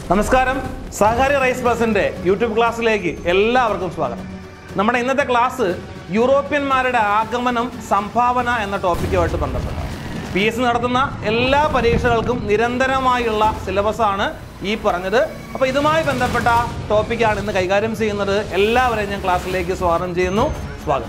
നമസ്കാരം സഹകാരി റൈസ് ബസിന്റെ യൂട്യൂബ് ക്ലാസ്സിലേക്ക് എല്ലാവർക്കും സ്വാഗതം നമ്മുടെ ഇന്നത്തെ ക്ലാസ് യൂറോപ്യന്മാരുടെ ആഗമനം സംഭാവന എന്ന ടോപ്പിക്കുമായിട്ട് ബന്ധപ്പെട്ട പി എസ് നടത്തുന്ന എല്ലാ പരീക്ഷകൾക്കും നിരന്തരമായുള്ള സിലബസാണ് ഈ പറഞ്ഞത് അപ്പോൾ ഇതുമായി ബന്ധപ്പെട്ട ടോപ്പിക്കാണ് ഇന്ന് കൈകാര്യം ചെയ്യുന്നത് എല്ലാവരെയും ഞാൻ ക്ലാസ്സിലേക്ക് സ്വാഗതം ചെയ്യുന്നു സ്വാഗതം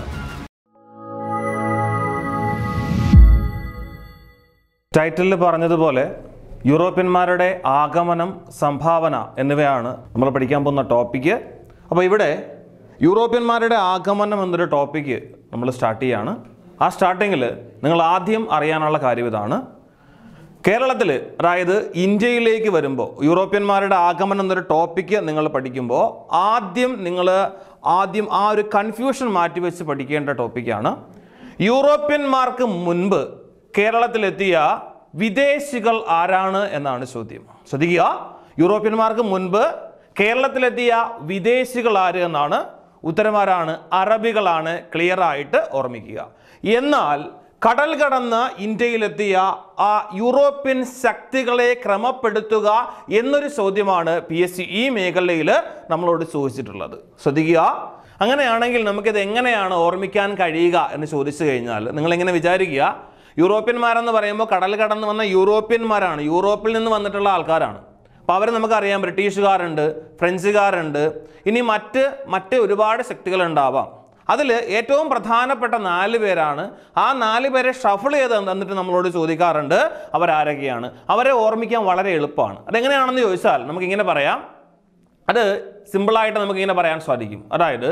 ടൈറ്റിലിൽ പറഞ്ഞതുപോലെ യൂറോപ്യന്മാരുടെ ആഗമനം സംഭാവന എന്നിവയാണ് നമ്മൾ പഠിക്കാൻ പോകുന്ന ടോപ്പിക്ക് അപ്പോൾ ഇവിടെ യൂറോപ്യന്മാരുടെ ആഗമനം എന്നൊരു ടോപ്പിക്ക് നമ്മൾ സ്റ്റാർട്ട് ചെയ്യാണ് ആ സ്റ്റാർട്ടിങ്ങിൽ നിങ്ങൾ ആദ്യം അറിയാനുള്ള കാര്യം ഇതാണ് കേരളത്തിൽ അതായത് ഇന്ത്യയിലേക്ക് വരുമ്പോൾ യൂറോപ്യന്മാരുടെ ആഗമനം എന്നൊരു ടോപ്പിക്ക് നിങ്ങൾ പഠിക്കുമ്പോൾ ആദ്യം നിങ്ങൾ ആദ്യം ആ ഒരു കൺഫ്യൂഷൻ മാറ്റിവെച്ച് പഠിക്കേണ്ട ടോപ്പിക്കാണ് യൂറോപ്യന്മാർക്ക് മുൻപ് കേരളത്തിലെത്തിയ വിദേശികൾ ആരാണ് എന്നാണ് ചോദ്യം ശ്രദ്ധിക്കുക യൂറോപ്യന്മാർക്ക് മുൻപ് കേരളത്തിലെത്തിയ വിദേശികൾ ആര് എന്നാണ് ഉത്തരമാരാണ് അറബികളാണ് ക്ലിയർ ആയിട്ട് ഓർമ്മിക്കുക എന്നാൽ കടൽ കടന്ന് ഇന്ത്യയിലെത്തിയ ആ യൂറോപ്യൻ ശക്തികളെ ക്രമപ്പെടുത്തുക എന്നൊരു ചോദ്യമാണ് പി എസ് സി ഈ മേഖലയിൽ നമ്മളോട് ചോദിച്ചിട്ടുള്ളത് ശ്രദ്ധിക്കുക അങ്ങനെയാണെങ്കിൽ നമുക്കിത് എങ്ങനെയാണ് ഓർമ്മിക്കാൻ കഴിയുക എന്ന് ചോദിച്ചു കഴിഞ്ഞാൽ നിങ്ങൾ എങ്ങനെ വിചാരിക്കുക യൂറോപ്യന്മാരെന്ന് പറയുമ്പോൾ കടൽ കടന്ന് വന്ന യൂറോപ്യന്മാരാണ് യൂറോപ്പിൽ നിന്ന് വന്നിട്ടുള്ള ആൾക്കാരാണ് അപ്പോൾ അവർ നമുക്കറിയാം ബ്രിട്ടീഷുകാരുണ്ട് ഫ്രഞ്ചുകാരുണ്ട് ഇനി മറ്റ് മറ്റ് ഒരുപാട് ശക്തികളുണ്ടാവാം അതിൽ ഏറ്റവും പ്രധാനപ്പെട്ട നാല് പേരാണ് ആ നാല് പേരെ ഷഫിൾ ചെയ്ത് തന്നിട്ട് നമ്മളോട് ചോദിക്കാറുണ്ട് അവരാരൊക്കെയാണ് അവരെ ഓർമ്മിക്കാൻ വളരെ എളുപ്പമാണ് അതെങ്ങനെയാണെന്ന് ചോദിച്ചാൽ നമുക്കിങ്ങനെ പറയാം അത് സിമ്പിളായിട്ട് നമുക്കിങ്ങനെ പറയാൻ സാധിക്കും അതായത്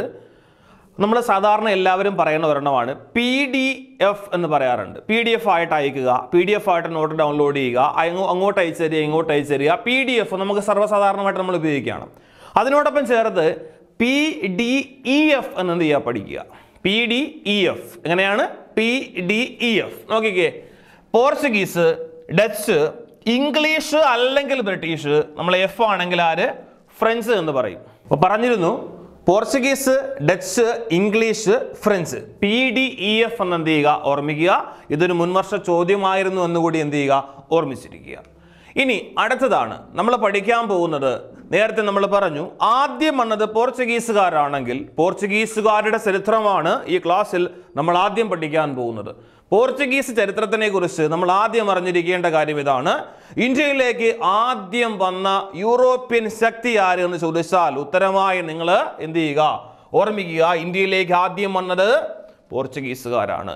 നമ്മൾ സാധാരണ എല്ലാവരും പറയുന്ന ഒരെണ്ണമാണ് പി ഡി എഫ് എന്ന് പറയാറുണ്ട് പി ഡി എഫ് ആയിട്ട് അയക്കുക പി ഡി എഫ് ആയിട്ട് നോട്ട് ഡൗൺലോഡ് ചെയ്യുക അങ്ങോ- അങ്ങോട്ട് അയച്ചു തരിക ഇങ്ങോട്ട് അയച്ചു തരിക പി ഡി എഫ് നമുക്ക് സർവ്വസാധാരണമായിട്ട് നമ്മൾ ഉപയോഗിക്കുകയാണ് അതിനോടൊപ്പം ചേർത്ത് പി ഡി ഇ എഫ് എന്ന് എന്ത് ചെയ്യുക പഠിക്കുക പി ഡി ഇ എഫ് എങ്ങനെയാണ് പി ഡി ഇ എഫ് നോക്കിക്കേ പോർച്ചുഗീസ് ഡച്ച് ഇംഗ്ലീഷ് അല്ലെങ്കിൽ ബ്രിട്ടീഷ് നമ്മൾ എഫ് ആണെങ്കിൽ ആര് ഫ്രഞ്ച് എന്ന് പറയും അപ്പോൾ പറഞ്ഞിരുന്നു Portuguese Dutch English French P D E F എന്ന് എന്ത് ചെയ്യുക ഓർമ്മിക്കുക ഇതൊരു മുൻവർഷ ചോദ്യമായിരുന്നു എന്നുകൂടി എന്ത് ചെയ്യുക ഓർമ്മിച്ചിരിക്കുക ഇനി അടുത്തതാണ് നമ്മൾ പഠിക്കാൻ പോകുന്നത് നേരത്തെ നമ്മൾ പറഞ്ഞു ആദ്യം വന്നത് പോർച്ചുഗീസുകാരാണെങ്കിൽ പോർച്ചുഗീസുകാരുടെ ചരിത്രമാണ് ഈ ക്ലാസ്സിൽ നമ്മൾ ആദ്യം പഠിക്കാൻ പോകുന്നത് പോർച്ചുഗീസ് ചരിത്രത്തിനെ കുറിച്ച് നമ്മൾ ആദ്യം അറിഞ്ഞിരിക്കേണ്ട കാര്യം ഇതാണ് ഇന്ത്യയിലേക്ക് ആദ്യം വന്ന യൂറോപ്യൻ ശക്തി ആര് എന്ന് ചോദിച്ചാൽ ഉത്തരമായി നിങ്ങൾ എന്ത് ചെയ്യുക ഓർമ്മിക്കുക ഇന്ത്യയിലേക്ക് ആദ്യം വന്നത് പോർച്ചുഗീസുകാരാണ്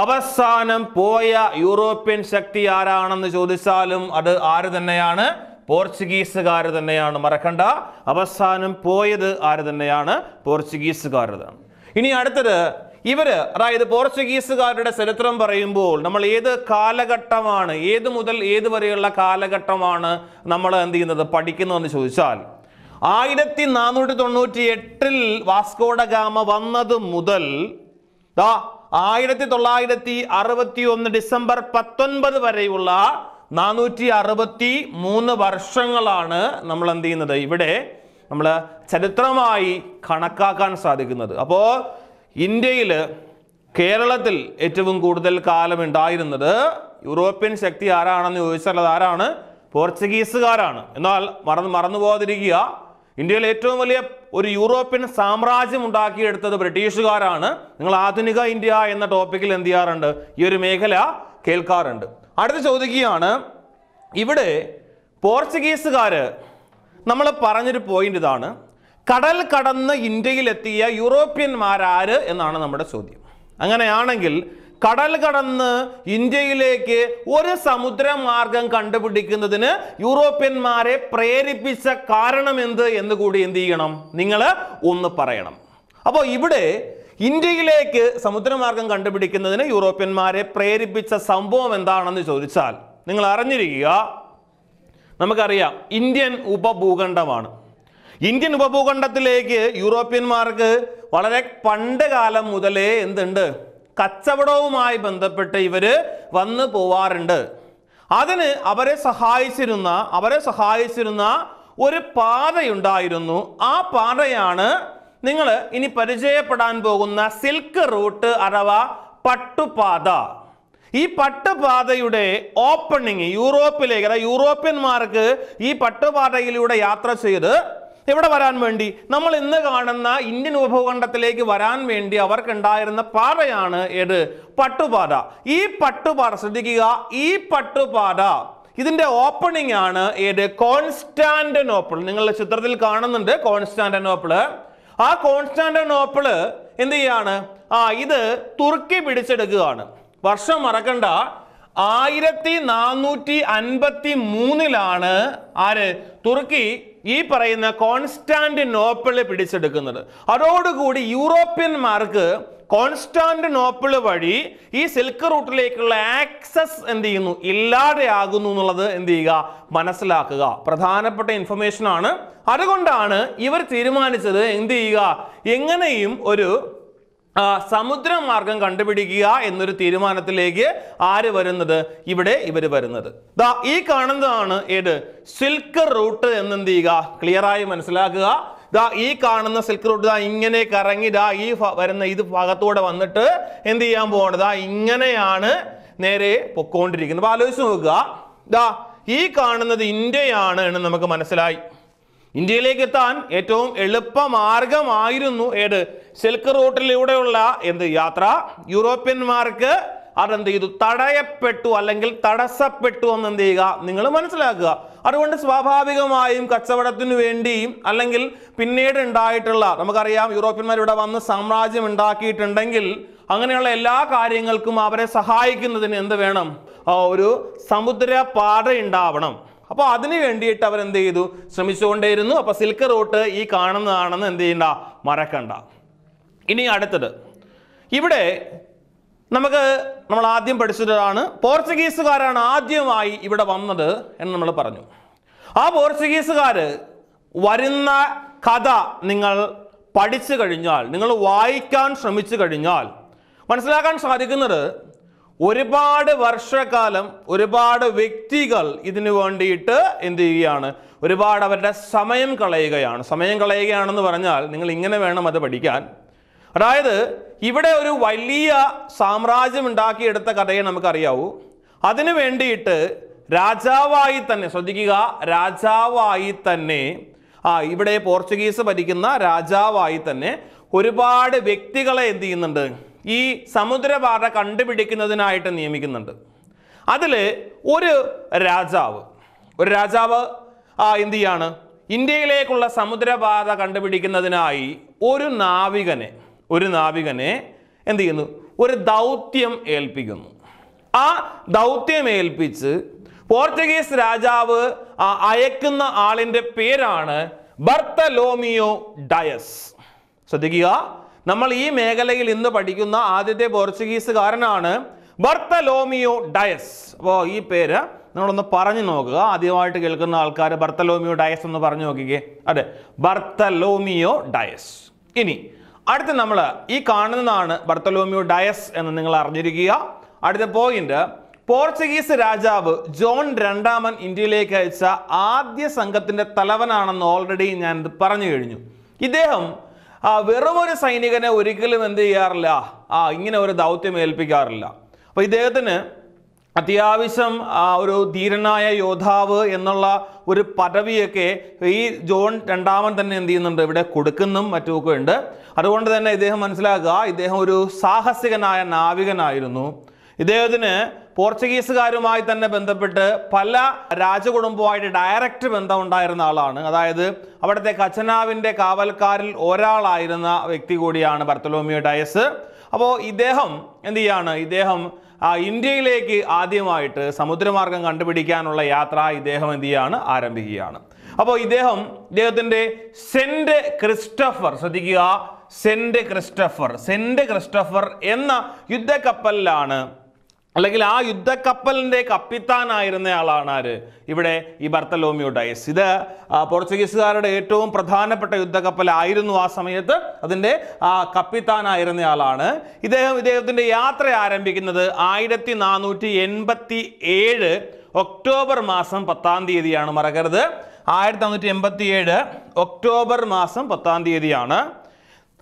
അവസാനം പോയ യൂറോപ്യൻ ശക്തി ആരാണെന്ന് ചോദിച്ചാലും അത് ആര് തന്നെയാണ് പോർച്ചുഗീസുകാർ തന്നെയാണ് മറക്കണ്ട അവസാനം പോയത് ആര് തന്നെയാണ് പോർച്ചുഗീസുകാരതാണ് ഇനി അടുത്തത് ഇവര് അതായത് പോർച്ചുഗീസുകാരുടെ ചരിത്രം പറയുമ്പോൾ നമ്മൾ ഏത് കാലഘട്ടമാണ് ഏത് മുതൽ ഏത് വരെയുള്ള കാലഘട്ടമാണ് നമ്മൾ എന്ത് ചെയ്യുന്നത് പഠിക്കുന്നതെന്ന് ചോദിച്ചാൽ ആയിരത്തി നാനൂറ്റി തൊണ്ണൂറ്റി എട്ടിൽ വാസ്കോഡ ഗാമ വന്നത് മുതൽ ദാ ആയിരത്തി തൊള്ളായിരത്തി അറുപത്തി ഒന്ന് ഡിസംബർ പത്തൊൻപത് വരെയുള്ള നാനൂറ്റി അറുപത്തി മൂന്ന് വർഷങ്ങളാണ് നമ്മൾ എന്ത് ചെയ്യുന്നത് ഇവിടെ നമ്മൾ ചരിത്രമായി കണക്കാക്കാൻ സാധിക്കുന്നത് അപ്പോൾ ഇന്ത്യയിൽ കേരളത്തിൽ ഏറ്റവും കൂടുതൽ കാലം ഉണ്ടായിരുന്നത് യൂറോപ്യൻ ശക്തി ആരാണെന്ന് ചോദിച്ചാൽ അത് ആരാണ് പോർച്ചുഗീസുകാരാണ് എന്നാൽ മറന്നു മറന്നു പോകാതിരിക്കുക ഇന്ത്യയിൽ ഏറ്റവും വലിയ ഒരു യൂറോപ്യൻ സാമ്രാജ്യം ഉണ്ടാക്കിയെടുത്തത് ബ്രിട്ടീഷുകാരാണ് നിങ്ങൾ ആധുനിക ഇന്ത്യ എന്ന ടോപ്പിക്കിൽ എന്ത് ചെയ്യാറുണ്ട് ഈ ഒരു മേഖല കേൾക്കാറുണ്ട് അടുത്ത് ചോദിക്കുകയാണ് ഇവിടെ പോർച്ചുഗീസുകാര് നമ്മൾ പറഞ്ഞൊരു പോയിന്റ് ഇതാണ് കടൽ കടന്ന് ഇന്ത്യയിലെത്തിയ യൂറോപ്യന്മാരാര് എന്നാണ് നമ്മുടെ ചോദ്യം അങ്ങനെയാണെങ്കിൽ കടൽ കടന്ന് ഇന്ത്യയിലേക്ക് ഒരു സമുദ്രമാർഗം കണ്ടുപിടിക്കുന്നതിന് യൂറോപ്യന്മാരെ പ്രേരിപ്പിച്ച കാരണം എന്ത് എന്ന് കൂടി എന്ത് ചെയ്യണം നിങ്ങൾ ഒന്ന് പറയണം അപ്പോൾ ഇവിടെ ഇന്ത്യയിലേക്ക് സമുദ്രമാർഗം കണ്ടുപിടിക്കുന്നതിന് യൂറോപ്യന്മാരെ പ്രേരിപ്പിച്ച സംഭവം എന്താണെന്ന് ചോദിച്ചാൽ നിങ്ങൾ അറിഞ്ഞിരിക്കുക നമുക്കറിയാം ഇന്ത്യൻ ഉപഭൂഖണ്ഡമാണ് ഇന്ത്യൻ ഉപഭൂഖണ്ഡത്തിലേക്ക് യൂറോപ്യന്മാർക്ക് വളരെ പണ്ട് കാലം മുതലേ എന്തുണ്ട് കച്ചവടവുമായി ബന്ധപ്പെട്ട് ഇവര് വന്നു പോവാറുണ്ട് അതിന് അവരെ സഹായിച്ചിരുന്ന അവരെ സഹായിച്ചിരുന്ന ഒരു പാതയുണ്ടായിരുന്നു ആ പാതയാണ് നിങ്ങൾ ഇനി പരിചയപ്പെടാൻ പോകുന്ന സിൽക്ക് റൂട്ട് അഥവാ പട്ടുപാത ഈ പട്ടുപാതയുടെ ഓപ്പണിങ് യൂറോപ്പിലേക്ക് അതായത് യൂറോപ്യന്മാർക്ക് ഈ പട്ടുപാതയിലൂടെ യാത്ര ചെയ്ത് എവിടെ വരാൻ വേണ്ടി നമ്മൾ ഇന്ന് കാണുന്ന ഇന്ത്യൻ ഉപഭൂഖണ്ഡത്തിലേക്ക് വരാൻ വേണ്ടി അവർക്കുണ്ടായിരുന്ന പാതയാണ് ഏത് പട്ടുപാത ഈ പട്ടുപാത ശ്രദ്ധിക്കുക ഈ പട്ടുപാത ഇതിന്റെ ഓപ്പണിംഗ് ആണ് ഏത് കോൺസ്റ്റാന്റനോപ്പിൾ നിങ്ങൾ ചിത്രത്തിൽ കാണുന്നുണ്ട് കോൺസ്റ്റാന്റനോപ്പിള് ആ കോൺസ്റ്റാന്റനോപ്പിള് എന്ത് ചെയ്യാണ് ആ ഇത് തുർക്കി പിടിച്ചെടുക്കുകയാണ് വർഷം മറക്കണ്ട ആയിരത്തി നാനൂറ്റി അൻപത്തി മൂന്നിലാണ് ആര് തുർക്കി ഈ പറയുന്ന കോൺസ്റ്റാന്റിനോപ്പിള് പിടിച്ചെടുക്കുന്നത് അതോടുകൂടി യൂറോപ്യന്മാർക്ക് കോൺസ്റ്റാന്റിനോപ്പിൾ വഴി ഈ സിൽക്ക് റൂട്ടിലേക്കുള്ള ആക്സസ് എന്ത് ചെയ്യുന്നു ഇല്ലാതെയാകുന്നു എന്നുള്ളത് എന്ത് ചെയ്യുക മനസ്സിലാക്കുക പ്രധാനപ്പെട്ട ഇൻഫർമേഷൻ ആണ് അതുകൊണ്ടാണ് ഇവർ തീരുമാനിച്ചത് എന്ത് ചെയ്യുക എങ്ങനെയും ഒരു ആ, സമുദ്രമാർഗം കണ്ടുപിടിക്കുക എന്നൊരു തീരുമാനത്തിലേക്ക് ആര് വരുന്നത് ഇവിടെ ഇവർ വരുന്നത് ദാ ഈ കാണുന്നതാണ് ഏത് സിൽക്ക് റൂട്ട് എന്നെന്ത് ചെയ്യുക ക്ലിയർ ആയി മനസ്സിലാക്കുക ദാ ഈ കാണുന്ന സിൽക്ക് റൂട്ട് ദാ ഇങ്ങനെ കറങ്ങി ദാ ഈ ഭ- വരുന്ന ഇത് ഭാഗത്തൂടെ വന്നിട്ട് എന്ത് ചെയ്യാൻ പോകണത് ദാ ഇങ്ങനെയാണ് നേരെ പൊക്കോണ്ടിരിക്കുന്നത് അപ്പൊ ആലോചിച്ച് നോക്കുക ദാ ഈ കാണുന്നത് ഇന്ത്യയാണ് എന്ന് നമുക്ക് മനസ്സിലായി ഇന്ത്യയിലേക്ക് എത്താൻ ഏറ്റവും എളുപ്പ മാർഗമായിരുന്നു ഏത് സിൽക്ക് റൂട്ടിലൂടെയുള്ള എന്ത് യാത്ര യൂറോപ്യന്മാർക്ക് അതെന്ത് ചെയ്തു തടയപ്പെട്ടു അല്ലെങ്കിൽ തടസ്സപ്പെട്ടു എന്ന് എന്ത് ചെയ്യുക നിങ്ങൾ മനസ്സിലാക്കുക അതുകൊണ്ട് സ്വാഭാവികമായും കച്ചവടത്തിനു വേണ്ടിയും അല്ലെങ്കിൽ പിന്നീട് ഉണ്ടായിട്ടുള്ള നമുക്കറിയാം യൂറോപ്യന്മാർ ഇവിടെ വന്ന് സാമ്രാജ്യം ഉണ്ടാക്കിയിട്ടുണ്ടെങ്കിൽ അങ്ങനെയുള്ള എല്ലാ കാര്യങ്ങൾക്കും അവരെ സഹായിക്കുന്നതിന് എന്ത് വേണം ആ, ഒരു സമുദ്രപാത ഉണ്ടാവണം അപ്പോൾ അതിന് വേണ്ടിയിട്ട് അവർ എന്ത് ചെയ്തു ശ്രമിച്ചുകൊണ്ടേയിരുന്നു അപ്പോൾ സിൽക്ക് റൂട്ട് ഈ കാണുന്നതാണെന്ന് എന്ത് ചെയ്യണ്ട മറക്കണ്ട ഇനി അടുത്തത് ഇവിടെ നമുക്ക് നമ്മൾ ആദ്യം പഠിച്ചതാണ് പോർച്ചുഗീസുകാരാണ് ആദ്യമായി ഇവിടെ വന്നത് എന്ന് നമ്മൾ പറഞ്ഞു ആ പോർച്ചുഗീസുകാർ വരുന്ന കഥ നിങ്ങൾ പഠിച്ചു കഴിഞ്ഞാൽ നിങ്ങൾ വായിക്കാൻ ശ്രമിച്ചു കഴിഞ്ഞാൽ മനസ്സിലാക്കാൻ സാധിക്കുന്നത് ഒരുപാട് വർഷക്കാലം ഒരുപാട് വ്യക്തികൾ ഇതിനു വേണ്ടിയിട്ട് എന്ത് ചെയ്യുകയാണ് ഒരുപാട് അവരുടെ സമയം കളയുകയാണ് സമയം കളയുകയാണെന്ന് പറഞ്ഞാൽ നിങ്ങൾ ഇങ്ങനെ വേണം അത് പഠിക്കാൻ അതായത് ഇവിടെ ഒരു വലിയ സാമ്രാജ്യം ഉണ്ടാക്കിയെടുത്ത കഥയെ നമുക്കറിയാവൂ അതിനു വേണ്ടിയിട്ട് രാജാവായി തന്നെ ശ്രദ്ധിക്കുക രാജാവായി തന്നെ ആ ഇവിടെ പോർച്ചുഗീസ് ഭരിക്കുന്ന രാജാവായി തന്നെ ഒരുപാട് വ്യക്തികളെ എന്ത് ചെയ്യുന്നുണ്ട് ഈ സമുദ്രപാത കണ്ടുപിടിക്കുന്നതിനായിട്ട് നിയമിക്കുന്നുണ്ട് അതിൽ ഒരു രാജാവ് ഒരു രാജാവ് ആ എന്ത് ചെയ്യാണ് ഇന്ത്യയിലേക്കുള്ള സമുദ്രപാത കണ്ടുപിടിക്കുന്നതിനായി ഒരു നാവികനെ ഒരു നാവികനെ എന്ത് ചെയ്യുന്നു ഒരു ദൗത്യം ഏൽപ്പിക്കുന്നു ആ ദൗത്യം ഏൽപ്പിച്ച് പോർച്ചുഗീസ് രാജാവ് ആ അയക്കുന്ന ആളിന്റെ പേരാണ് ബർത്തലോമിയോ ഡയസ് ശ്രദ്ധിക്കുക നമ്മൾ ഈ മേഖലയിൽ ഇന്ന് പഠിക്കുന്ന ആദ്യത്തെ പോർച്ചുഗീസുകാരനാണ് ബർത്തലോമിയോ ഡയസ് അപ്പോൾ ഈ പേര് നിങ്ങളൊന്ന് പറഞ്ഞു നോക്കുക ആദ്യമായിട്ട് കേൾക്കുന്ന ആൾക്കാർ ബർത്തലോമിയോ ഡയസ് എന്ന് പറഞ്ഞു നോക്കിക്കേ അതെ ബർത്തലോമിയോ ഡയസ് ഇനി അടുത്ത നമ്മൾ ഈ കാണുന്നതാണ് ബർത്തലോമിയോ ഡയസ് എന്ന് നിങ്ങൾ അറിഞ്ഞിരിക്കുക അടുത്ത പോയിന്റ് പോർച്ചുഗീസ് രാജാവ് ജോൺ രണ്ടാമൻ ഇന്ത്യയിലേക്ക് അയച്ച ആദ്യ സംഘത്തിന്റെ തലവനാണെന്ന് ഓൾറെഡി ഞാൻ ഇത് പറഞ്ഞു കഴിഞ്ഞു ഇദ്ദേഹം ആ, വെറുമൊരു സൈനികനെ ഒരിക്കലും എന്ത് ചെയ്യാറില്ല ആ ഇങ്ങനെ ഒരു ദൗത്യം ഏൽപ്പിക്കാറില്ല അപ്പൊ ഇദ്ദേഹത്തിന് അത്യാവശ്യം ആ, ഒരു ധീരനായ യോദ്ധാവ് എന്നുള്ള ഒരു പദവിയൊക്കെ ഈ ജോൺ രണ്ടാമൻ തന്നെ എന്ത് ചെയ്യുന്നുണ്ട് ഇവിടെ കൊടുക്കുന്നും മറ്റുമൊക്കെ ഉണ്ട് അതുകൊണ്ട് തന്നെ ഇദ്ദേഹം മനസ്സിലാക്കുക ഇദ്ദേഹം ഒരു സാഹസികനായ നാവികനായിരുന്നു ഇദ്ദേഹത്തിന് പോർച്ചുഗീസുകാരുമായി തന്നെ ബന്ധപ്പെട്ട് പല രാജകുടുംബവുമായിട്ട് ഡയറക്റ്റ് ബന്ധം ഉണ്ടായിരുന്ന ആളാണ് അതായത് അവിടുത്തെ ഖജനാവിൻ്റെ കാവൽക്കാരിൽ ഒരാളായിരുന്ന വ്യക്തി കൂടിയാണ് ബർത്തലോമിയോ ഡയസ് അപ്പോൾ ഇദ്ദേഹം എന്ത് ചെയ്യാണ് ഇദ്ദേഹം ആ, ഇന്ത്യയിലേക്ക് ആദ്യമായിട്ട് സമുദ്രമാർഗം കണ്ടുപിടിക്കാനുള്ള യാത്ര ഇദ്ദേഹം എന്ത് ചെയ്യാണ് ആരംഭിക്കുകയാണ് അപ്പോൾ ഇദ്ദേഹം ഇദ്ദേഹത്തിൻ്റെ സെന്റ് ക്രിസ്റ്റഫർ ശ്രദ്ധിക്കുക സെന്റ് ക്രിസ്റ്റഫർ സെന്റ് ക്രിസ്റ്റഫർ എന്ന യുദ്ധക്കപ്പലിലാണ് അല്ലെങ്കിൽ ആ യുദ്ധക്കപ്പലിന്റെ കപ്പിത്താനായിരുന്ന ആളാണ് ആര് ഇവിടെ ഈ ബർത്തലോമിയോ ഡയസ് ഇത് ആ, പോർച്ചുഗീസുകാരുടെ ഏറ്റവും പ്രധാനപ്പെട്ട യുദ്ധക്കപ്പലായിരുന്നു ആ സമയത്ത് അതിൻ്റെ ആ കപ്പിത്താനായിരുന്ന ആളാണ് ഇദ്ദേഹം ഇദ്ദേഹത്തിൻ്റെ യാത്ര ആരംഭിക്കുന്നത് ആയിരത്തി നാനൂറ്റി എൺപത്തി ഏഴ് ഒക്ടോബർ മാസം പത്താം തീയതിയാണ് മറക്കരുത് ആയിരത്തി നാനൂറ്റി എൺപത്തി ഏഴ് ഒക്ടോബർ മാസം പത്താം തീയതിയാണ്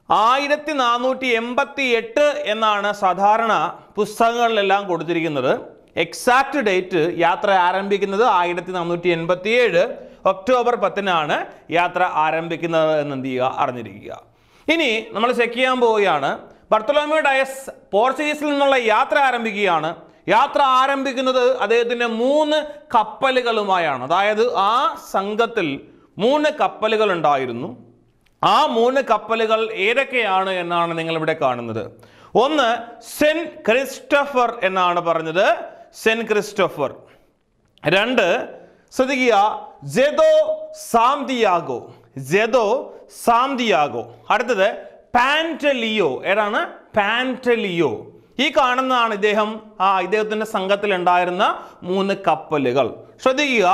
ആയിരത്തി നാനൂറ്റി എൺപത്തി എട്ട് എന്നാണ് സാധാരണ പുസ്തകങ്ങളിലെല്ലാം കൊടുത്തിരിക്കുന്നത് എക്സാക്ട് ഡേറ്റ് യാത്ര ആരംഭിക്കുന്നത് ആയിരത്തി നാനൂറ്റി എൺപത്തി ഏഴ് ഒക്ടോബർ പത്തിനാണ് യാത്ര ആരംഭിക്കുന്നത് എന്ന് എന്ത് ചെയ്യുക അറിഞ്ഞിരിക്കുക ഇനി നമ്മൾ ചെക്ക് ചെയ്യാൻ പോവുകയാണ് ബർത്തലോമിയോ ഡയസ് പോർച്ചുഗീസിൽ നിന്നുള്ള യാത്ര ആരംഭിക്കുകയാണ് യാത്ര ആരംഭിക്കുന്നത് അദ്ദേഹത്തിൻ്റെ മൂന്ന് കപ്പലുകളുമായാണ് അതായത് ആ സംഘത്തിൽ മൂന്ന് കപ്പലുകൾ ഉണ്ടായിരുന്നു ആ മൂന്ന് കപ്പലുകൾ ഏതൊക്കെയാണ് എന്നാണ് നിങ്ങൾ ഇവിടെ കാണുന്നത് ഒന്ന് സെന്റ് ക്രിസ്റ്റഫർ എന്നാണ് പറഞ്ഞത് സെന്റ് ക്രിസ്റ്റഫർ രണ്ട് ശ്രദ്ധിക്കുക ജെദോ സാംതിയാഗോ ജെദോ സാംതിയാഗോ അടുത്തത് പാൻറ്റലിയോ ഏതാണ് പാൻറ്റലിയോ ഈ കാണുന്നതാണ് ഇദ്ദേഹം ആ ഇദ്ദേഹത്തിന്റെ സംഘത്തിൽ ഉണ്ടായിരുന്ന മൂന്ന് കപ്പലുകൾ ശ്രദ്ധിക്കുക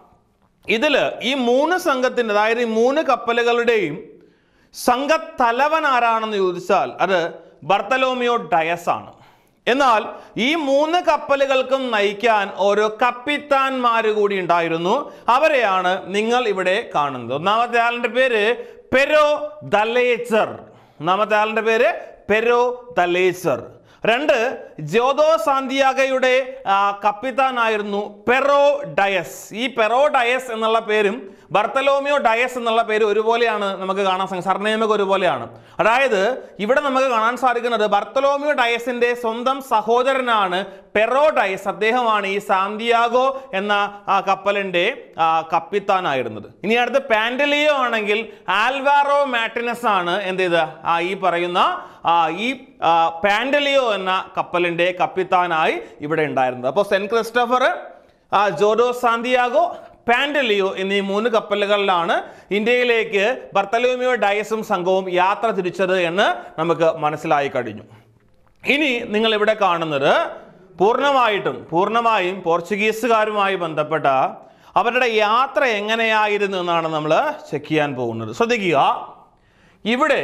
ഇതിൽ ഈ മൂന്ന് സംഘത്തിൻ്റെ അതായത് ഈ മൂന്ന് കപ്പലുകളുടെയും സംഘത്തലവൻ ആരാണെന്ന് ചോദിച്ചാൽ അത് ബർത്തലോമിയോ ഡയസ് ആണ് എന്നാൽ ഈ മൂന്ന് കപ്പലുകൾക്കും നയിക്കാൻ ഓരോ കപ്പിത്താന്മാർ കൂടി ഉണ്ടായിരുന്നു അവരെയാണ് നിങ്ങൾ ഇവിടെ കാണുന്നത് ഒന്നാമത്തെ ആളിന്റെ പേര് പെരോ ദലേച്ചർ ഒന്നാമത്തെ ആളിന്റെ പേര് പെരോ ദലേച്ചർ രണ്ട് ജ്യോതോ സാന്തിയാഗയുടെ ആ, കപ്പിത്താനായിരുന്നു പെറോ ഡയസ് ഈ പെറോ ഡയസ് എന്നുള്ള പേരും ബർത്തലോമിയോ ഡയസ് എന്നുള്ള പേര് ഒരുപോലെയാണ് നമുക്ക് കാണാൻ സാധിക്കും സർനെയമൊക്കെ ഒരുപോലെയാണ് അതായത് ഇവിടെ നമുക്ക് കാണാൻ സാധിക്കുന്നത് ബർത്തലോമിയോ ഡയസിന്റെ സ്വന്തം സഹോദരനാണ് പെറോ ഡയസ് അദ്ദേഹമാണ് ഈ സാന്തിയാഗോ എന്ന ആ കപ്പലിന്റെ ആ, കപ്പിത്താനായിരുന്നത് ഇനി അടുത്ത് പാൻഡലിയോ ആണെങ്കിൽ ആൽവാറോ മാറ്റിനസ് ആണ് എന്ത് ചെയ്ത് ആ ഈ പറയുന്ന ആ, ഈ ആ, പാൻഡലിയോ എന്ന കപ്പലിന്റെ കപ്പിത്താനായി ഇവിടെ ഉണ്ടായിരുന്നത് അപ്പോൾ സെന്റ് ക്രിസ്റ്റഫർ ആ, ജോഡോ സാന്തിയാഗോ പാൻഡലിയോ എന്നീ മൂന്ന് കപ്പലുകളിലാണ് ഇന്ത്യയിലേക്ക് ബർത്തലോമിയോ ഡയസും സംഘവും യാത്ര തിരിച്ചത് എന്ന് നമുക്ക് മനസ്സിലായി കഴിഞ്ഞു ഇനി നിങ്ങൾ ഇവിടെ കാണുന്നത് പൂർണ്ണമായിട്ടും പൂർണ്ണമായും പോർച്ചുഗീസുകാരുമായി ബന്ധപ്പെട്ട അവരുടെ യാത്ര എങ്ങനെയായിരുന്നു എന്നാണ് നമ്മൾ ചെക്ക് ചെയ്യാൻ പോകുന്നത് ശ്രദ്ധിക്കുക ഇവിടെ